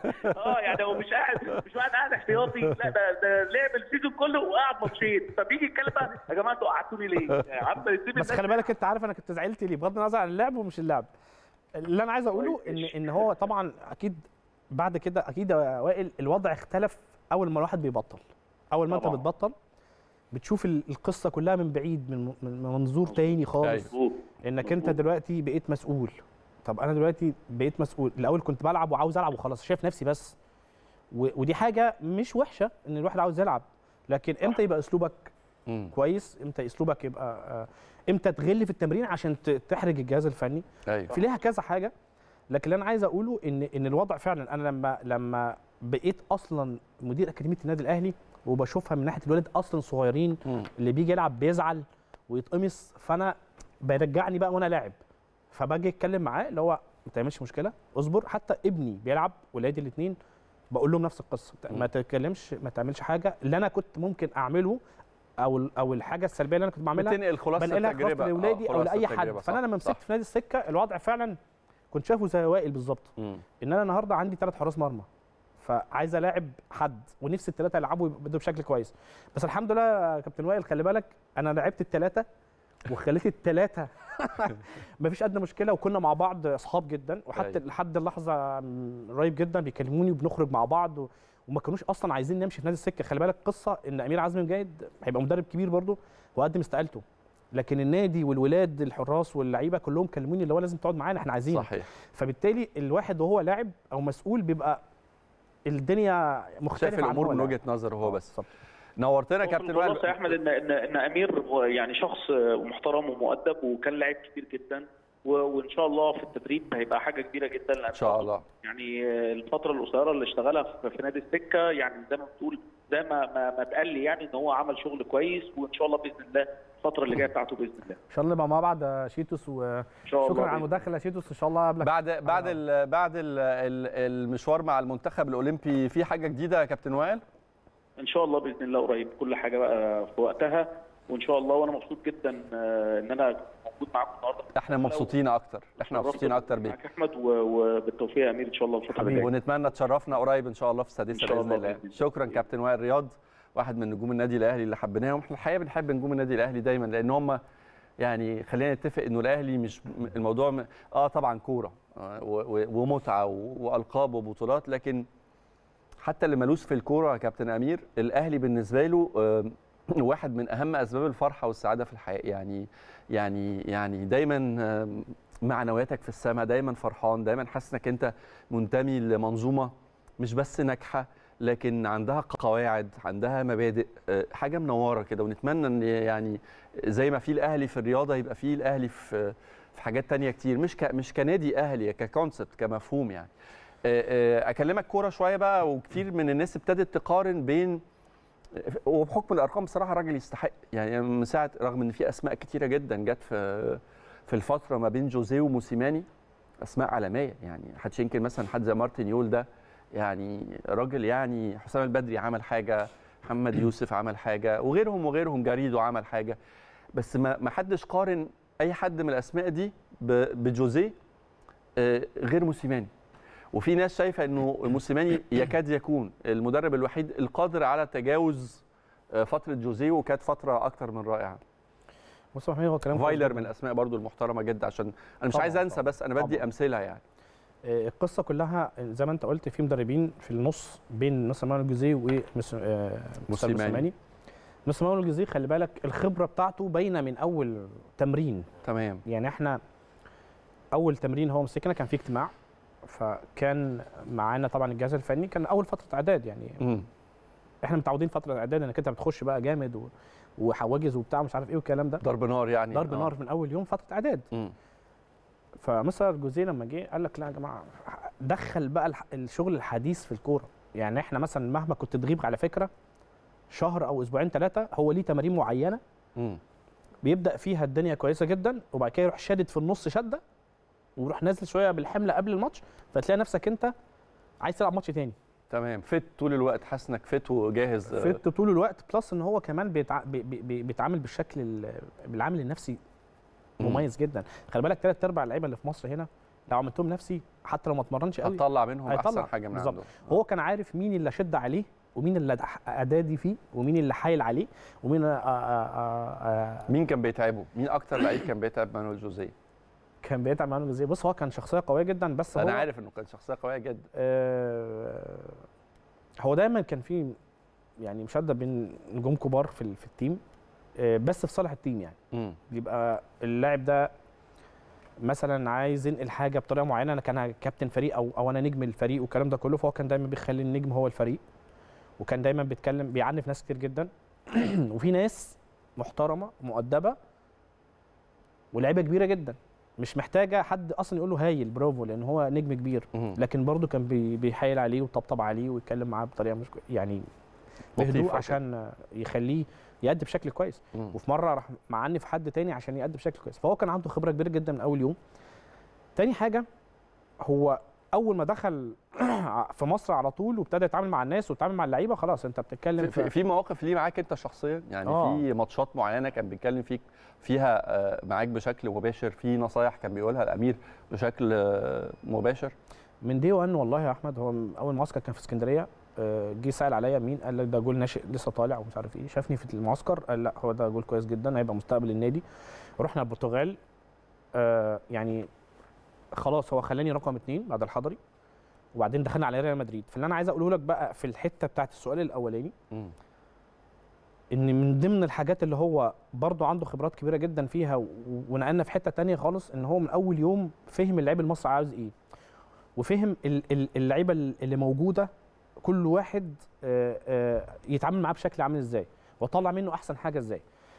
اه يعني هو مش قاعد مش قاعد قاعد احتياطي لا ده ده لعب السيزون كله وقعد ماتشين فبيجي يتكلم بقى يا جماعه انتوا قعدتوني ليه؟ يا عم سيب بس الناس خلي بالك انت عارف انا كنت زعلت ليه بغض النظر عن اللعب ومش اللعب اللي انا عايز اقوله ان كويس. ان هو طبعا اكيد بعد كده اكيد يا وائل الوضع اختلف اول ما الواحد بيبطل اول ما انت طبعاً. بتبطل بتشوف ال- القصه كلها من بعيد من من منظور تاني خالص مظبوط انك انت مظبوط. دلوقتي بقيت مسؤول طب انا دلوقتي بقيت مسؤول الاول كنت بلعب وعاوز العب وخلاص شايف نفسي بس و- ودي حاجه مش وحشه ان الواحد عاوز يلعب لكن امتى يبقى اسلوبك مم. كويس امتى اسلوبك يبقى آه، امتى تغل في التمرين عشان ت- تحرج الجهاز الفني ايوه في ليها كذا حاجه لكن اللي انا عايز اقوله ان ان الوضع فعلا انا لما لما بقيت اصلا مدير اكاديميه النادي الاهلي وبشوفها من ناحيه الولاد اصلا صغيرين مم. اللي بيجي يلعب بيزعل ويتقمص فانا بيرجعني بقى وانا لاعب فباجي اتكلم معاه اللي هو ما تعملش مشكله اصبر حتى ابني بيلعب ولادي الاثنين بقول لهم نفس القصه ما تتكلمش ما تعملش حاجه اللي انا كنت ممكن اعمله او ال- او الحاجه السلبيه اللي انا كنت بعملها بتنقل خلاصه بنقلها خلاص التجربه لاولادي آه، او خلاصة لاي حد التجربة، فانا صح، لما صح. مسكت في نادي السكه الوضع فعلا كنت شايفه زي وائل بالظبط مم. ان انا النهارده عندي ثلاث حراس مرمى فعايز الاعب حد ونفسي الثلاثه يلعبوا يبقوا بشكل كويس بس الحمد لله يا كابتن وائل خلي بالك انا لعبت الثلاثه وخليت الثلاثه مفيش ادنى مشكله وكنا مع بعض اصحاب جدا وحتى أيوة. لحد اللحظه م- قريب جدا بيكلموني وبنخرج مع بعض و... وما كانوش اصلا عايزين نمشي في نادي السكه خلي بالك قصه ان امير عزمي مجاهد هيبقى مدرب كبير برضه وقدم استقالته لكن النادي والولاد الحراس واللعيبه كلهم كلموني اللي هو لازم تقعد معانا احنا عايزينك صحيح فبالتالي الواحد وهو لاعب او مسؤول بيبقى الدنيا مختلفه شايف عن الامور هو من لاعب. وجهه نظره هو آه، بس بالظبط. نورتنا يا هو كابتن في الخلاصة وائل يا احمد ان ان ان امير يعني شخص محترم ومؤدب وكان لعيب كبير جدا و- وان شاء الله في التدريب هيبقى حاجه كبيره جدا لأن ان شاء الله يعني الفتره القصيره اللي اشتغلها في في نادي السكه يعني زي ما بتقول زي ما ما, ما اتقال لي يعني ان هو عمل شغل كويس وان شاء الله باذن الله الفتره اللي جايه بتاعته باذن الله ان شاء الله نبقى مع بعض يا شيتوس وشكرا ان شاء الله على بإذن المداخله يا شيتوس ان شاء الله اقابلك بعد بعد ال بعد ال المشوار مع المنتخب الاولمبي في حاجه جديده يا كابتن وائل ان شاء الله باذن الله قريب كل حاجه بقى في وقتها وان شاء الله وانا مبسوط جدا آه، ان انا موجود معاكم النهارده احنا مبسوطين اكتر احنا مبسوطين اكتر بيك معاك احمد و- وبالتوفيق يا امير ان شاء الله الفتره اللي جايه ونتمنى تشرفنا قريب ان شاء الله في السادسه إن شاء باذن الله الله بإذن الله. شكرا كابتن وائل رياض واحد من نجوم النادي الاهلي اللي حبيناهم احنا الحقيقه بنحب نجوم النادي الاهلي دايما لان هم يعني خلينا نتفق انه الاهلي مش الموضوع م- اه طبعا كوره آه، و- و- ومتعه و- والقاب وبطولات لكن حتى اللي ملوش في الكوره يا كابتن امير الاهلي بالنسبه له آه، واحد من اهم اسباب الفرحه والسعاده في الحياه يعني يعني يعني دايما آه، معنوياتك في السماء دايما فرحان دايما حاسس انك انت منتمي لمنظومه مش بس ناجحه لكن عندها قواعد عندها مبادئ آه، حاجه منوره كده ونتمنى ان يعني زي ما في الاهلي في الرياضه يبقى في الاهلي في في حاجات تانية كتير مش ك مش كنادي اهلي ككونسبت كمفهوم يعني آه، آه، اكلمك كوره شويه بقى وكتير من الناس ابتدت تقارن بين وبحكم الارقام بصراحه الراجل يستحق يعني من ساعه رغم ان في اسماء كتيره جدا جت في في الفتره ما بين جوزيه وموسيماني اسماء عالميه يعني محدش ينكر مثلا حد زي مارتن يول ده يعني راجل يعني حسام البدري عمل حاجه محمد يوسف عمل حاجه وغيرهم وغيرهم جاريدو عمل حاجه بس ما ما حدش قارن اي حد من الاسماء دي ب- بجوزيه آه، غير موسيماني وفي ناس شايفه انه موسيماني يكاد يكون المدرب الوحيد القادر على تجاوز آه، فتره جوزيه وكانت فتره اكتر من رائعه بص يا محمد هو كلام كويس فايلر جداً. من الاسماء برضو المحترمه جدا عشان انا مش طبعاً، عايز انسى طبعاً، بس انا بدي طبعاً. امثله يعني آه، القصه كلها زي ما انت قلت في مدربين في النص بين نصر مانويل جوزيه ومستر موسيماني. موسيماني نصر مانويل جوزيه خلي بالك الخبره بتاعته باينه من اول تمرين تمام يعني احنا اول تمرين هو مسكنا كان في اجتماع فكان معانا طبعا الجهاز الفني كان اول فتره اعداد يعني مم. احنا متعودين فتره اعداد انك انت بتخش بقى جامد و... وحواجز وبتاع مش عارف ايه والكلام ده ضرب نار يعني ضرب آه. نار من اول يوم فتره اعداد مم. فمستر جوزيه لما جه قال لك لا يا جماعه دخل بقى الح- الشغل الحديث في الكوره يعني احنا مثلا مهما كنت تغيب على فكره شهر او اسبوعين ثلاثه هو ليه تمارين معينه مم. بيبدا فيها الدنيا كويسه جدا وبعد كده يروح شادد في النص شده ويروح نازل شويه بالحمله قبل الماتش فتلاقي نفسك انت عايز تلعب ماتش تاني تمام فت طول الوقت حاسس انك فت وجاهز آه، فت طول الوقت بلس ان هو كمان بيتع... بي... بي... بي- بيتعامل بالشكل ال... بالعامل النفسي مم. مميز جدا خلي بالك ثلاث ارباع اللعيبه اللي في مصر هنا لو عملتهم نفسي حتى لو ما اتمرنش قوي هتطلع منهم هيطلع. احسن حاجه من بالظبط. عندهم هو كان عارف مين اللي اشد عليه ومين اللي أدح- ادادي فيه ومين اللي حايل عليه ومين آه آه آه آه مين كان بيتعبه مين اكتر لعيب كان بيتعب مانويل جوزيه كان بيتعب معاه ازاي بص هو كان شخصيه قويه جدا بس انا هو عارف انه كان شخصيه قويه جدا آه هو دايما كان في يعني مشاده بين نجوم كبار في ال- في التيم آه بس في صالح التيم يعني مم. يبقى اللاعب ده مثلا عايز ينقل حاجه بطريقه معينه انا كان كابتن فريق او او انا نجم الفريق والكلام ده كله فهو كان دايما بيخلي النجم هو الفريق وكان دايما بيتكلم بيعنف ناس كتير جدا وفي ناس محترمه مؤدبه ولاعيبه كبيره جدا مش محتاجه حد اصلا يقول له هايل برافو لان هو نجم كبير مم. لكن برضه كان بي- بيحايل عليه ويطبطب عليه ويتكلم معاه بطريقه مش كوي- يعني لطيفة بهدوء كده. عشان يخليه يأدي بشكل كويس مم. وفي مره راح معني في حد تاني عشان يأدي بشكل كويس فهو كان عنده خبره كبيره جدا من اول يوم تاني حاجه هو اول ما دخل في مصر على طول وابتدى يتعامل مع الناس ويتعامل مع اللعيبه خلاص انت بتتكلم في, في في مواقف ليه معاك انت شخصيا يعني آه. في ماتشات معينه كان بيتكلم فيك فيها آه، معاك بشكل مباشر في نصايح كان بيقولها الامير بشكل آه، مباشر من دي وان والله يا احمد هو من اول معسكر كان في اسكندريه آه، جه سال عليا مين قال لك ده جول ناشئ لسه طالع ومش عارف ايه شافني في المعسكر قال لا هو ده جول كويس جدا هيبقى مستقبل النادي رحنا البرتغال آه، يعني خلاص هو خلاني رقم اثنين بعد الحضري وبعدين دخلنا على ريال مدريد فاللي انا عايز اقوله لك بقى في الحته بتاعت السؤال الاولاني مم. ان من ضمن الحاجات اللي هو برضه عنده خبرات كبيره جدا فيها و- ونقلنا في حته تانية خالص ان هو من اول يوم فهم اللعيب المصري عاوز ايه وفهم ال- ال- اللعيبه اللي موجوده كل واحد آه، آه، يتعامل معاه بشكل عامل ازاي واطلع منه احسن حاجه ازاي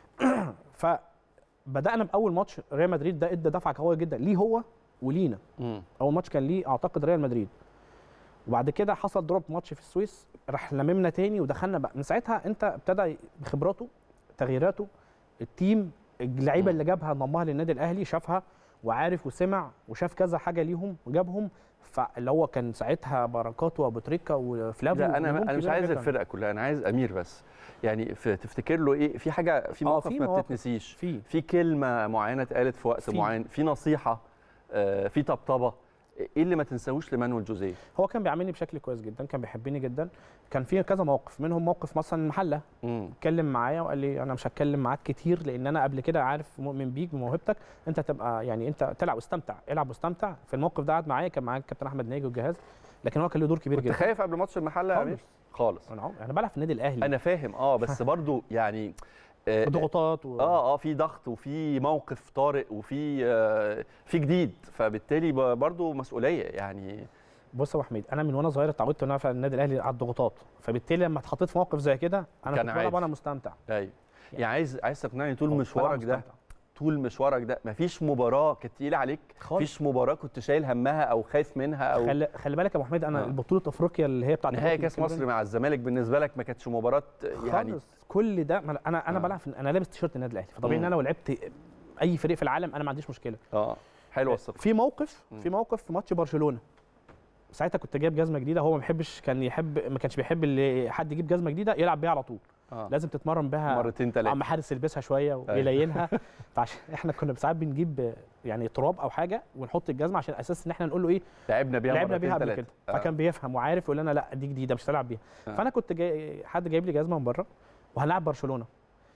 فبدانا باول ماتش ريال مدريد ده ادى دفعه قويه جدا ليه هو ولينا مم. اول ماتش كان ليه اعتقد ريال مدريد وبعد كده حصل دروب ماتش في السويس راح لممنا تاني ودخلنا بقى من ساعتها انت ابتدى بخبراته تغييراته التيم اللعيبه مم. اللي جابها ضمها للنادي الاهلي شافها وعارف وسمع وشاف كذا حاجه ليهم وجابهم فاللي هو كان ساعتها بركات وابو تريكه وفلافو لا انا ونجوم انا مش كبيرة عايز جداً. الفرقه كلها انا عايز امير بس يعني في تفتكر له ايه في حاجه في آه، موقف في ما مواقف. بتتنسيش في في كلمه معينه اتقالت في وقت في. معين في نصيحه آه، في طبطبه ايه اللي ما تنساهوش لمانويل جوزيه هو كان بيعاملني بشكل كويس جدا كان بيحبني جدا كان في كذا موقف منهم موقف مثلا المحله مم. اتكلم معايا وقال لي انا مش هتكلم معاك كتير لان انا قبل كده عارف مؤمن بيك بموهبتك انت تبقى يعني انت تلعب واستمتع العب واستمتع في الموقف ده قعد معايا كان معايا الكابتن احمد ناجي والجهاز لكن هو كان له دور كبير كنت جدا خايف قبل ماتش المحله يا امير خالص خالص انا عم- انا بلعب في النادي الاهلي انا فاهم اه بس برضو يعني آه، ضغوطات و... اه اه في ضغط وفي موقف طارئ وفي آه في جديد فبالتالي ب- برضو مسؤوليه يعني بص يا ابو حميد انا من وانا صغير اتعودت ان انا في النادي الاهلي على الضغوطات فبالتالي لما اتحطيت في موقف زي كده انا كان كنت بلعب عادي. وانا مستمتع ايوه يعني عايز عايز تقنعني طول بلعب مشوارك ده مستمتع. طول مشوارك ده مفيش مباراه كانت تقيله عليك خالص. مفيش مباراه كنت شايل همها او خايف منها او خلي, خلي بالك يا ابو حميد انا آه. بطوله افريقيا اللي هي بتاعت نهائي أفريقيا كاس مصر مع الزمالك بالنسبه لك ما كانتش مباراه يعني خالص كل ده ما انا انا آه. بلعب في انا لابس تيشيرت النادي الاهلي فطبيعي ان مم. انا لو لعبت اي فريق في العالم انا ما عنديش مشكله اه حلوه الثقه في موقف مم. في موقف في ماتش برشلونه ساعتها كنت جايب جزمه جديده هو ما بيحبش كان يحب ما كانش بيحب اللي حد يجيب جزمه جديده يلعب بيها على طول آه. لازم تتمرن بيها مرتين ثلاثه عم حارس يلبسها شويه ويلينها فعشان احنا كنا ساعات بنجيب يعني تراب او حاجه ونحط الجزمه عشان اساس ان احنا نقول له ايه لعبنا بيها لعبنا مرتين بيها قبل ثلاثه كده فكان بيفهم وعارف يقول لنا لا دي جديده مش هتلعب بيها آه. فانا كنت جاي حد جايب لي جزمه من بره وهنلعب برشلونه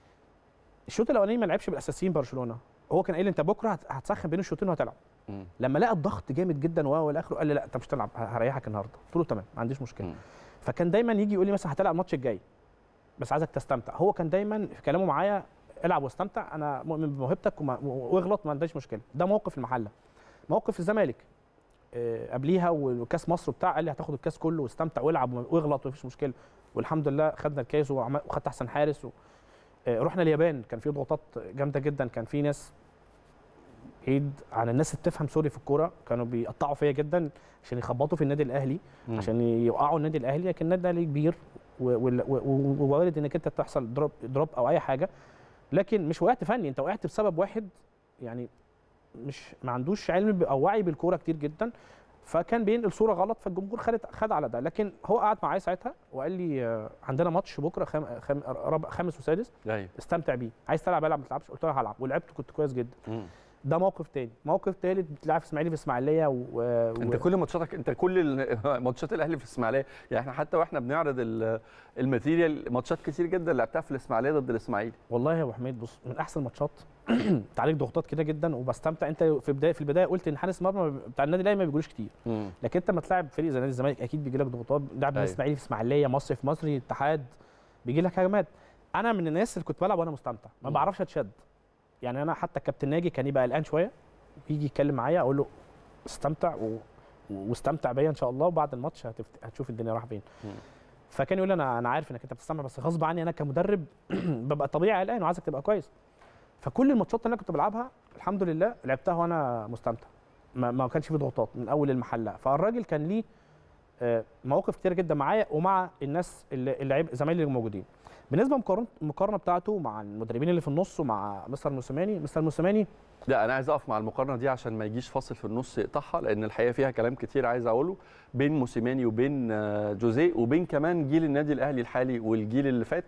الشوط الاولاني ما لعبش بالاساسيين برشلونه هو كان قايل لي انت بكره هت- هتسخن بين الشوطين وهتلعب مم. لما لقى الضغط جامد جدا و الى اخره قال لي لا انت مش هتلعب ه- هريحك النهارده قلت له تمام ما عنديش مشكله مم. فكان دايما يجي يقول لي مثلا هتلعب الماتش الجاي بس عايزك تستمتع هو كان دايما في كلامه معايا العب واستمتع انا مؤمن بموهبتك وما- واغلط ما عنديش مشكله ده موقف المحله موقف الزمالك آه، قبليها وكاس مصر وبتاع قال لي هتاخد الكاس كله واستمتع والعب واغلط ومفيش مشكله والحمد لله خدنا الكاس وعم- وخدت احسن حارس و... آه، رحنا اليابان كان في ضغوطات جامده جدا كان في ناس بعيد عن الناس اللي بتفهم سوري في الكوره كانوا بيقطعوا فيا جدا عشان يخبطوا في النادي الاهلي مم. عشان يوقعوا النادي الاهلي لكن النادي الاهلي كبير و- وال- و- و- ووارد انك انت تحصل دروب دروب او اي حاجه لكن مش وقعت فني انت وقعت بسبب واحد يعني مش ما عندوش علم ب- او وعي بالكوره كتير جدا فكان بينقل صوره غلط فالجمهور خد خد على ده لكن هو قعد معايا ساعتها وقال لي آه، عندنا ماتش بكره خم... خم... رابع خامس وسادس ايوه استمتع بيه عايز تلعب العب ما تلعبش قلت له هلعب ولعبت كنت كويس جدا مم. ده موقف تاني موقف تالت بتلعب في اسماعيلي في اسماعيليه و... و... انت كل ماتشاتك انت كل ال- ماتشات الاهلي في الاسماعيليه يعني احنا حتى واحنا بنعرض ال- الماتيريال ماتشات كتير جدا لعبتها في الاسماعيليه ضد الاسماعيلي والله يا ابو حميد بص من احسن الماتشات انت عليك ضغوطات كده جدا وبستمتع انت في بدايه في البدايه قلت ان حارس المرمى بتاع النادي الاهلي ما بيجولوش كتير مم. لكن انت لما تلعب فريق زي نادي الزمالك اكيد بيجي لك ضغوطات لعب أيوة. الاسماعيلي في اسماعيليه مصري في مصري اتحاد بيجي لك هجمات انا من الناس اللي كنت بلعب وانا مستمتع ما مم. بعرفش اتشد يعني انا حتى الكابتن ناجي كان يبقى قلقان شويه يجي يتكلم معايا اقول له استمتع و... واستمتع بيا ان شاء الله وبعد الماتش هتفت... هتشوف الدنيا رايحه فين مم. فكان يقول لي انا انا عارف انك انت بتستمتع بس غصب عني انا كمدرب ببقى طبيعي قلقان وعايزك تبقى كويس فكل الماتشات اللي انا كنت بلعبها الحمد لله لعبتها وانا مستمتع ما, ما كانش في ضغوطات من اول المحله فالراجل كان ليه آه، مواقف كتير جدا معايا ومع الناس اللي اللي لعب زمايلي اللي موجودين بالنسبه للمقارنه المقارنه بتاعته مع المدربين اللي في النص ومع مستر موسيماني مستر موسيماني لا انا عايز اقف مع المقارنه دي عشان ما يجيش فاصل في النص يقطعها لان الحقيقه فيها كلام كتير عايز اقوله بين موسيماني وبين آه، جوزيه وبين كمان جيل النادي الاهلي الحالي والجيل اللي فات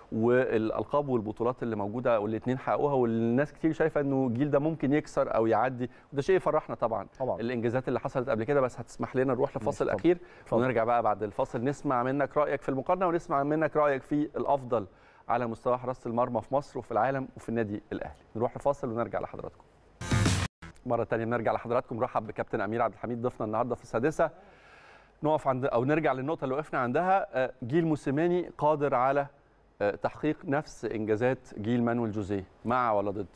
والالقاب والبطولات اللي موجوده والاثنين حققوها والناس كتير شايفه انه الجيل ده ممكن يكسر او يعدي وده شيء يفرحنا طبعا طبعا الانجازات اللي حصلت قبل كده بس هتسمح لنا نروح لفاصل اتفضل. اخير اتفضل. ونرجع بقى بعد الفاصل نسمع منك رايك في المقارنه ونسمع منك رايك في الافضل على مستوى حراسه المرمى في مصر وفي العالم وفي النادي الاهلي نروح لفاصل ونرجع لحضراتكم مره تانية بنرجع لحضراتكم نرحب بكابتن امير عبد الحميد ضيفنا النهارده في السادسه نقف عند او نرجع للنقطه اللي وقفنا عندها آه، جيل موسيماني قادر على آه، تحقيق نفس انجازات جيل مانويل جوزيه مع ولا ضد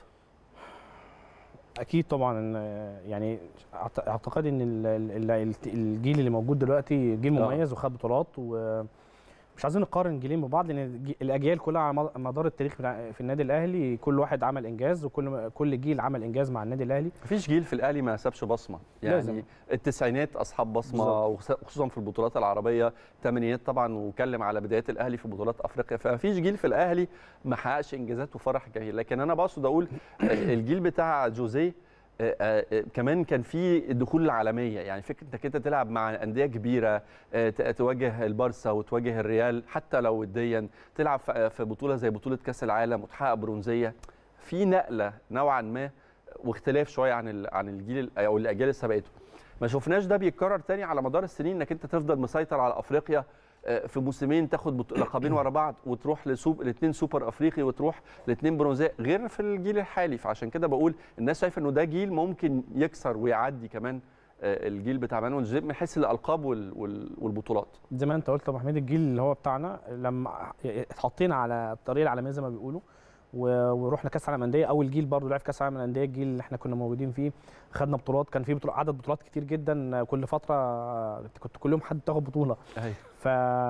اكيد طبعا آه، يعني أعت- اعتقد ان ال- ال- ال- الجيل اللي موجود دلوقتي جيل آه. مميز وخد بطولات ومش عايزين نقارن جيلين ببعض لان الج- الاجيال كلها على مد- مدار التاريخ بتاع- في النادي الاهلي كل واحد عمل انجاز وكل كل جيل عمل انجاز مع النادي الاهلي مفيش جيل في الاهلي ما سابش بصمه يعني لازم. التسعينات اصحاب بصمه وخصوصا في البطولات العربيه الثمانينات طبعا واتكلم على بدايات الاهلي في بطولات افريقيا فمفيش جيل في الاهلي ما حققش انجازات وفرح الجماهير لكن انا بقصد اقول الجيل بتاع جوزيه آه، آه، آه، كمان كان في الدخول العالميه يعني فكره انك انت تلعب مع انديه كبيره آه، ت- تواجه البارسا وتواجه الريال حتى لو وديا تلعب في- في بطوله زي بطوله كاس العالم وتحقق برونزيه في نقله نوعا ما واختلاف شويه عن ال- عن الجيل ال- او الاجيال اللي سبقته ما شفناش ده بيتكرر تاني على مدار السنين انك انت تفضل مسيطر على افريقيا آه، في موسمين تاخد بط- لقبين ورا بعض وتروح لسوب الاثنين سوبر افريقي وتروح الاثنين برونزيه غير في الجيل الحالي فعشان كده بقول الناس شايفه انه ده جيل ممكن يكسر ويعدي كمان آه، الجيل بتاع مانويل جوزيه من حيث الالقاب وال- وال- والبطولات زي ما انت قلت يا ابو حميد الجيل اللي هو بتاعنا لما اتحطينا على الطريق العالميه زي ما بيقولوا و- ورحنا كاس العالم انديه اول جيل برضه لعب كاس العالم الانديه الجيل اللي احنا كنا موجودين فيه خدنا بطولات كان في بطولات عدد بطولات كتير جدا كل فتره كنت كل يوم حد تاخد بطوله أيوة. ف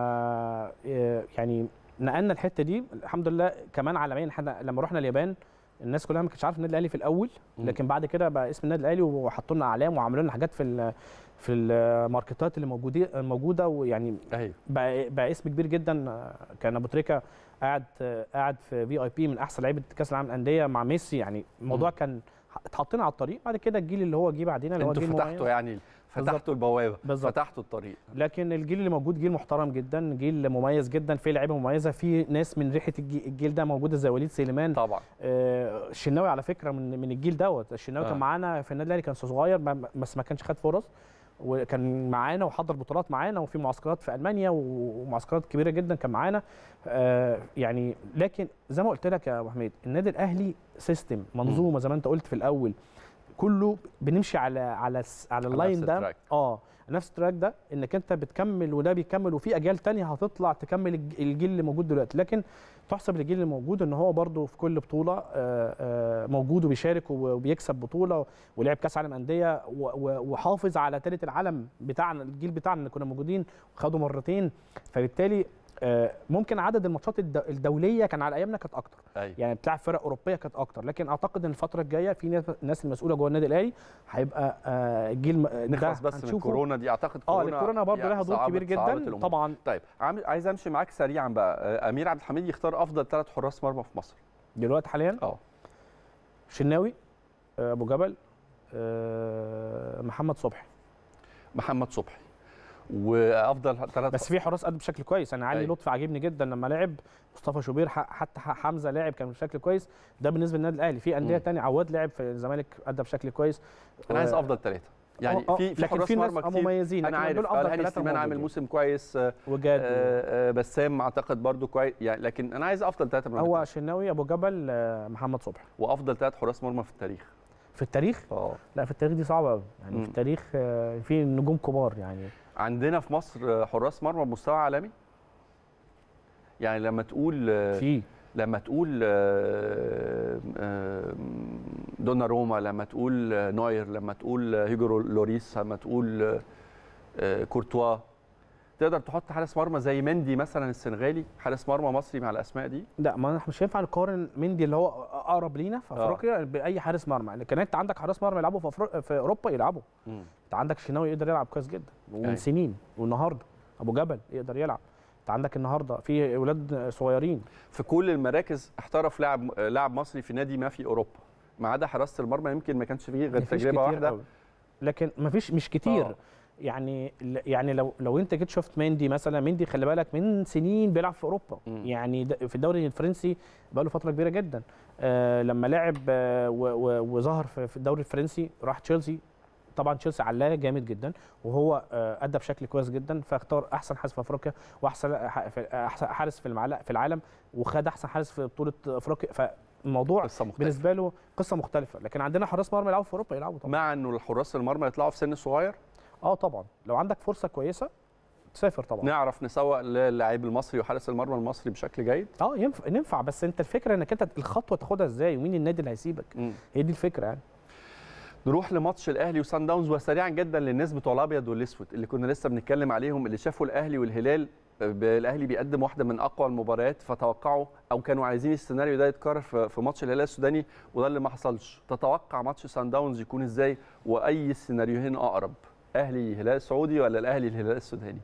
يعني نقلنا الحته دي الحمد لله كمان عالميا احنا لما رحنا اليابان الناس كلها ما كانتش عارفه النادي الاهلي في الاول مم. لكن بعد كده بقى اسم النادي الاهلي وحطوا لنا اعلام وعملوا لنا حاجات في ال- في الماركتات اللي موجودين موجوده ويعني ايوه بقى, بقى اسم كبير جدا كان ابو تريكه قاعد قاعد في في اي بي من احسن لعيبه كاس العالم للانديه مع ميسي يعني الموضوع مم. كان اتحطينا على الطريق بعد كده الجيل اللي هو جه بعدين اللي هو انتوا جيل فتحتوا مميز. يعني بالظبط. فتحتوا البوابه بالظبط. فتحتوا الطريق لكن الجيل اللي موجود جيل محترم جدا جيل مميز جدا فيه لعيبه مميزه في ناس من ريحه الجي- الجيل ده موجوده زي وليد سليمان طبعا آه، الشناوي على فكره من من الجيل دوت الشناوي آه. كان معانا في النادي الاهلي كان صغير ما- بس ما كانش خد فرص وكان معانا وحضر بطولات معانا وفي معسكرات في المانيا ومعسكرات كبيره جدا كان معانا آه، يعني لكن زي ما قلت لك يا ابو حميد النادي الاهلي سيستم منظومه زي ما انت قلت في الاول كله بنمشي على على الس- على على اللاين نفس ده التراك. اه نفس التراك ده انك انت بتكمل وده بيكمل وفي اجيال تانية هتطلع تكمل الج- الجيل اللي موجود دلوقتي لكن تحسب للجيل اللي موجود ان هو برده في كل بطوله آه، آه، موجود وبيشارك وب- وبيكسب بطوله ولعب كاس عالم انديه و- و- وحافظ على ثالث العالم بتاعنا الجيل بتاعنا اللي كنا موجودين وخدوا مرتين فبالتالي آه، ممكن عدد الماتشات الد- الدوليه كان على ايامنا كانت اكتر ايوه يعني بتلعب فرق اوروبيه كانت اكتر لكن اعتقد ان الفتره الجايه في ناس الناس المسؤوله جوه النادي الاهلي هيبقى آه، الجيل م- ده نخلص بس من هنشوفه. كورونا دي اعتقد اه كورونا الكورونا برضه يعني لها دور صعبت- كبير صعبت جدا الأمور. طبعا طيب عام- عايز امشي معاك سريعا بقى آه، امير عبد الحميد يختار افضل ثلاث حراس مرمى في مصر دلوقتي حاليا اه شناوي آه، ابو جبل آه، محمد صبحي محمد صبحي وافضل ثلاث بس في حراس قد بشكل كويس انا علي أيوة. لطفي عاجبني جدا لما لعب مصطفى شوبير ح- حتى ح- حمزه لعب كان بشكل كويس ده بالنسبه للنادي الاهلي في انديه مم. تانية عواد لعب في الزمالك ادى بشكل كويس انا عايز و- افضل ثلاثه يعني آه، آه، في في لكن حراس في ناس مرمى كتير مميزين انا لكن عارف دول افضل الهاني ثلاثه سليمان عامل موجودين. موسم كويس آه، وجاد و- آه، آه، بسام اعتقد برضو كويس يعني لكن انا عايز افضل ثلاثه من هو الاتنين. شناوي ابو جبل آه، محمد صبحي وافضل ثلاث حراس مرمى في التاريخ في التاريخ اه لا في التاريخ دي صعبه قوي يعني مم. في التاريخ آه، في نجوم كبار يعني عندنا في مصر آه، حراس مرمى بمستوى عالمي يعني لما تقول آه، في لما تقول آه، آه، دونا روما لما تقول آه، نوير لما تقول آه، هيجو لوريس لما تقول آه، آه، كورتوا تقدر تحط حارس مرمى زي مندي مثلا السنغالي حارس مرمى مصري مع الاسماء دي لا ما احنا مش هينفع نقارن مندي اللي هو اقرب لينا في آه. افريقيا باي حارس مرمى لكن انت عندك حراس مرمى يلعبوا في أفريقيا في اوروبا يلعبوا انت عندك شناوي يقدر يلعب كويس جدا ومن أيوة. سنين والنهارده ابو جبل يقدر يلعب انت عندك النهارده في اولاد صغيرين في كل المراكز احترف لاعب لاعب مصري في نادي ما في اوروبا ما عدا حراسه المرمى يمكن ما كانش فيه غير مفيش تجربه كتير واحده قوي. لكن مفيش مش كتير آه. يعني يعني لو لو انت جيت شفت مندي مثلا مندي خلي بالك من سنين بيلعب في اوروبا مم. يعني ده- في الدوري الفرنسي بقى له فتره كبيره جدا آه لما لعب آه و- و- وظهر في في الدوري الفرنسي راح تشيلسي طبعا تشيلسي علاه جامد جدا وهو آه، ادى بشكل كويس جدا فاختار احسن حارس في افريقيا واحسن ح- في- احسن حارس في المعلق في العالم وخد احسن حارس في بطوله افريقيا فالموضوع قصه مختلفه بالنسبه له قصه مختلفه لكن عندنا حراس مرمى يلعبوا في اوروبا يلعبوا طبعا مع انه الحراس المرمى يطلعوا في سن صغير اه طبعا لو عندك فرصه كويسه تسافر طبعا نعرف نسوق للاعب المصري وحارس المرمى المصري بشكل جيد اه ينفع ينفع بس انت الفكره انك انت الخطوه تاخدها ازاي ومين النادي اللي هيسيبك مم. هي دي الفكره يعني نروح لماتش الاهلي وسان داونز وسريعا جدا للناس بتوع الابيض والاسود اللي كنا لسه بنتكلم عليهم اللي شافوا الاهلي والهلال ب- الاهلي بيقدم واحده من اقوى المباريات فتوقعوا او كانوا عايزين السيناريو ده يتكرر في في ماتش الهلال السوداني وده اللي ما حصلش تتوقع ماتش سان داونز يكون ازاي واي السيناريوهين اقرب اهلي هلال سعودي ولا الاهلي الهلال السوداني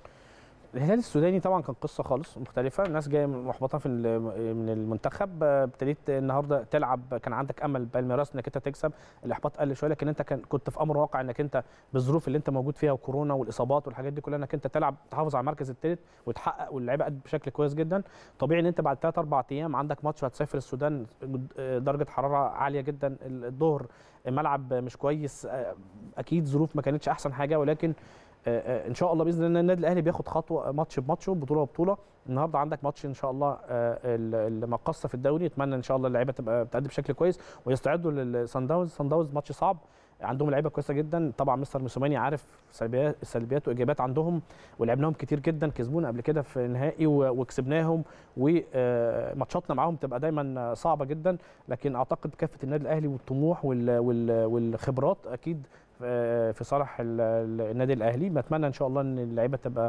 الهلال السوداني طبعا كان قصه خالص مختلفه الناس جايه من- محبطه في ال- من المنتخب آه، ابتديت النهارده تلعب كان عندك امل بالميراس انك انت تكسب الاحباط قل شويه لكن انت كان كنت في امر واقع انك انت بالظروف اللي انت موجود فيها وكورونا والاصابات والحاجات دي كلها انك انت تلعب تحافظ على المركز الثالث وتحقق واللعيبه قد بشكل كويس جدا طبيعي ان انت بعد 3 4 ايام عندك ماتش هتسافر السودان آه، درجه حراره عاليه جدا الظهر الملعب مش كويس آه، اكيد ظروف ما كانتش احسن حاجه ولكن آه، آه، ان شاء الله باذن الله النادي الاهلي بياخد خطوه ماتش بماتش وبطوله ببطوله النهارده عندك ماتش ان شاء الله آه، ال- المقصه في الدوري اتمنى ان شاء الله اللعيبه تبقى بتأدي بشكل كويس ويستعدوا للصن داونز صن داونز ماتش صعب عندهم لعيبه كويسه جدا طبعا مستر موسوماني عارف سلبيات سلبيات وايجابيات عندهم ولعبناهم كتير جدا كسبونا قبل كده في نهائي و- وكسبناهم وماتشاتنا معاهم تبقى دايما صعبه جدا لكن اعتقد كافه النادي الاهلي والطموح وال- وال- والخبرات اكيد آه، في صالح ال- ال- النادي الاهلي بتمنى ان شاء الله ان اللعيبه تبقى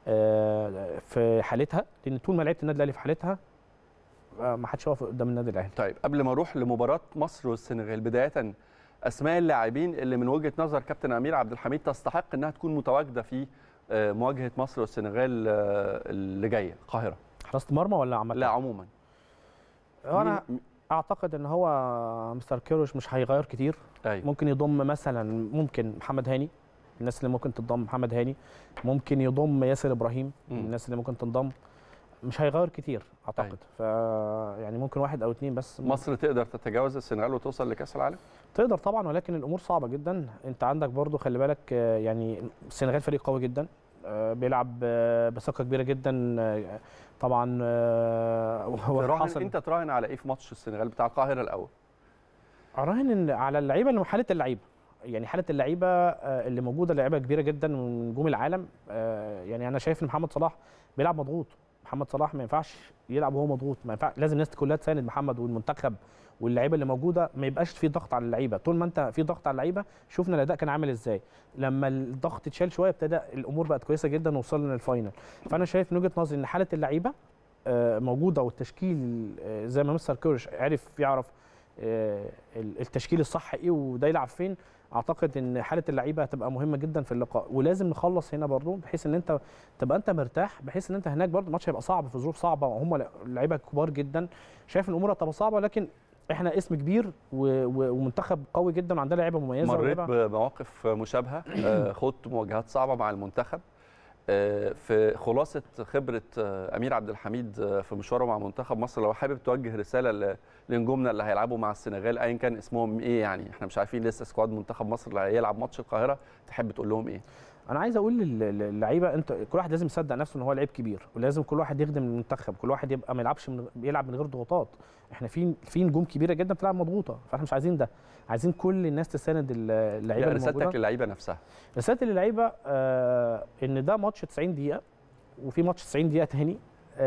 آه، في حالتها لان طول ما لعيبه النادي الاهلي في حالتها آه، ما حدش يقف قدام النادي الاهلي طيب قبل ما اروح لمباراه مصر والسنغال بدايه اسماء اللاعبين اللي من وجهه نظر كابتن امير عبد الحميد تستحق انها تكون متواجده في آه، مواجهه مصر والسنغال آه، اللي جايه القاهره حراسه مرمى ولا عامه لا عموما انا مين- اعتقد ان هو مستر كيروش مش هيغير كتير ايوه ممكن يضم مثلا ممكن محمد هاني الناس اللي ممكن تنضم محمد هاني ممكن يضم ياسر ابراهيم مم. الناس اللي ممكن تنضم مش هيغير كتير اعتقد ف يعني ممكن واحد او اتنين بس مصر تقدر تتجاوز السنغال وتوصل لكاس العالم تقدر طبعا ولكن الامور صعبه جدا انت عندك برضو خلي بالك آه، يعني السنغال فريق قوي جدا آه، بيلعب آه، بثقه كبيره جدا آه، طبعا آه، هو تراهن حصل انت تراهن على ايه في ماتش السنغال بتاع القاهره الاول اراهن ان على اللعيبه اللي حاله اللعيبه يعني حاله اللعيبه آه، اللي موجوده لعيبه كبيره جدا من نجوم العالم آه، يعني انا شايف ان محمد صلاح بيلعب مضغوط محمد صلاح ما ينفعش يلعب وهو مضغوط ما ينفع لازم الناس كلها تساند محمد والمنتخب واللعيبه اللي موجوده ما يبقاش في ضغط على اللعيبه طول ما انت في ضغط على اللعيبه شفنا الاداء كان عامل ازاي لما الضغط اتشال شويه ابتدى الامور بقت كويسه جدا ووصلنا للفاينل فانا شايف من وجهه نظري ان حاله اللعيبه آه، موجوده والتشكيل آه، زي ما مستر كيرش عرف يعرف آه، التشكيل الصح ايه وده يلعب فين اعتقد ان حاله اللعيبه هتبقى مهمه جدا في اللقاء ولازم نخلص هنا برضو بحيث ان انت تبقى انت مرتاح بحيث ان انت هناك برضو الماتش هيبقى صعب في ظروف صعبه وهم لعيبه كبار جدا شايف ان الامور هتبقى صعبه لكن احنا اسم كبير و- و- ومنتخب قوي جدا وعندنا لعيبه مميزه مريت ولاعيبة- بمواقف مشابهه آه، خضت مواجهات صعبه مع المنتخب آه، في خلاصه خبره آه، امير عبد الحميد آه، في مشواره مع منتخب مصر لو حابب توجه رساله ل- لنجومنا اللي هيلعبوا مع السنغال ايا كان اسمهم ايه يعني احنا مش عارفين لسه سكواد منتخب مصر اللي هيلعب ماتش القاهره تحب تقول لهم ايه انا عايز اقول لل- لل- للعيبه انت كل واحد لازم يصدق نفسه ان هو لعيب كبير ولازم كل واحد يخدم المنتخب كل واحد يبقى ما يلعبش من بيلعب من غير ضغوطات احنا في في نجوم كبيره جدا بتلعب مضغوطه فاحنا مش عايزين ده عايزين كل الناس تساند ال- اللعيبه لا، اللي موجوده رسالتك للعيبه نفسها رسالتي للعيبه آه ان ده ماتش 90 دقيقه وفي ماتش 90 دقيقه تاني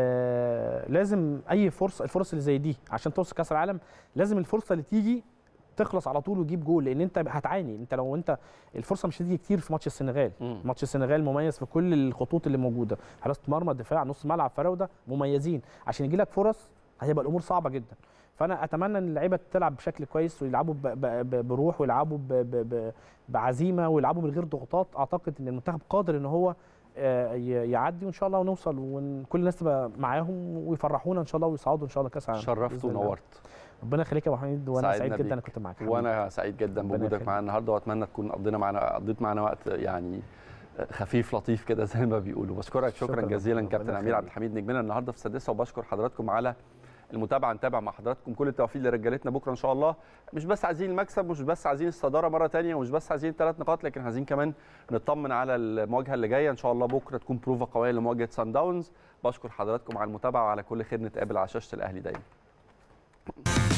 آه لازم اي فرصه الفرص اللي زي دي عشان توصل كاس العالم لازم الفرصه اللي تيجي تخلص على طول وتجيب جول لان انت هتعاني انت لو انت الفرصه مش هتيجي كتير في ماتش السنغال مم. ماتش السنغال مميز في كل الخطوط اللي موجوده حراسه مرمى دفاع نص ملعب فراوده مميزين عشان يجي لك فرص هتبقى الامور صعبه جدا فانا اتمنى ان اللعيبه تلعب بشكل كويس ويلعبوا ب- ب- ب- بروح ويلعبوا ب- ب- ب- بعزيمه ويلعبوا من غير ضغوطات اعتقد ان المنتخب قادر ان هو آه، ي- يعدي وان شاء الله ونوصل وكل الناس تبقى معاهم ويفرحونا ان شاء الله ويصعدوا ان شاء الله كاس العالم شرفت بإذن الله. ونورت ربنا يخليك يا ابو حميد وانا سعدنا سعيد جدا انا بيك. كنت معاك حبيبي. وانا سعيد جدا ربنا بوجودك يخليك. معانا النهارده واتمنى تكون قضينا معانا قضيت معانا وقت يعني خفيف لطيف كده زي ما بيقولوا بشكرك شكرا, شكراً جزيلا ربنا كابتن امير يخليك. عبد الحميد نجمنا النهارده في السادسه وبشكر حضراتكم على المتابعه نتابع مع حضراتكم كل التوفيق لرجالتنا بكره ان شاء الله مش بس عايزين المكسب مش بس عايزين الصداره مره تانية ومش بس عايزين ثلاث نقاط لكن عايزين كمان نطمن على المواجهه اللي جايه ان شاء الله بكره تكون بروفا قويه لمواجهه سان داونز بشكر حضراتكم على المتابعه وعلى كل خير نتقابل على شاشه الاهلي دايما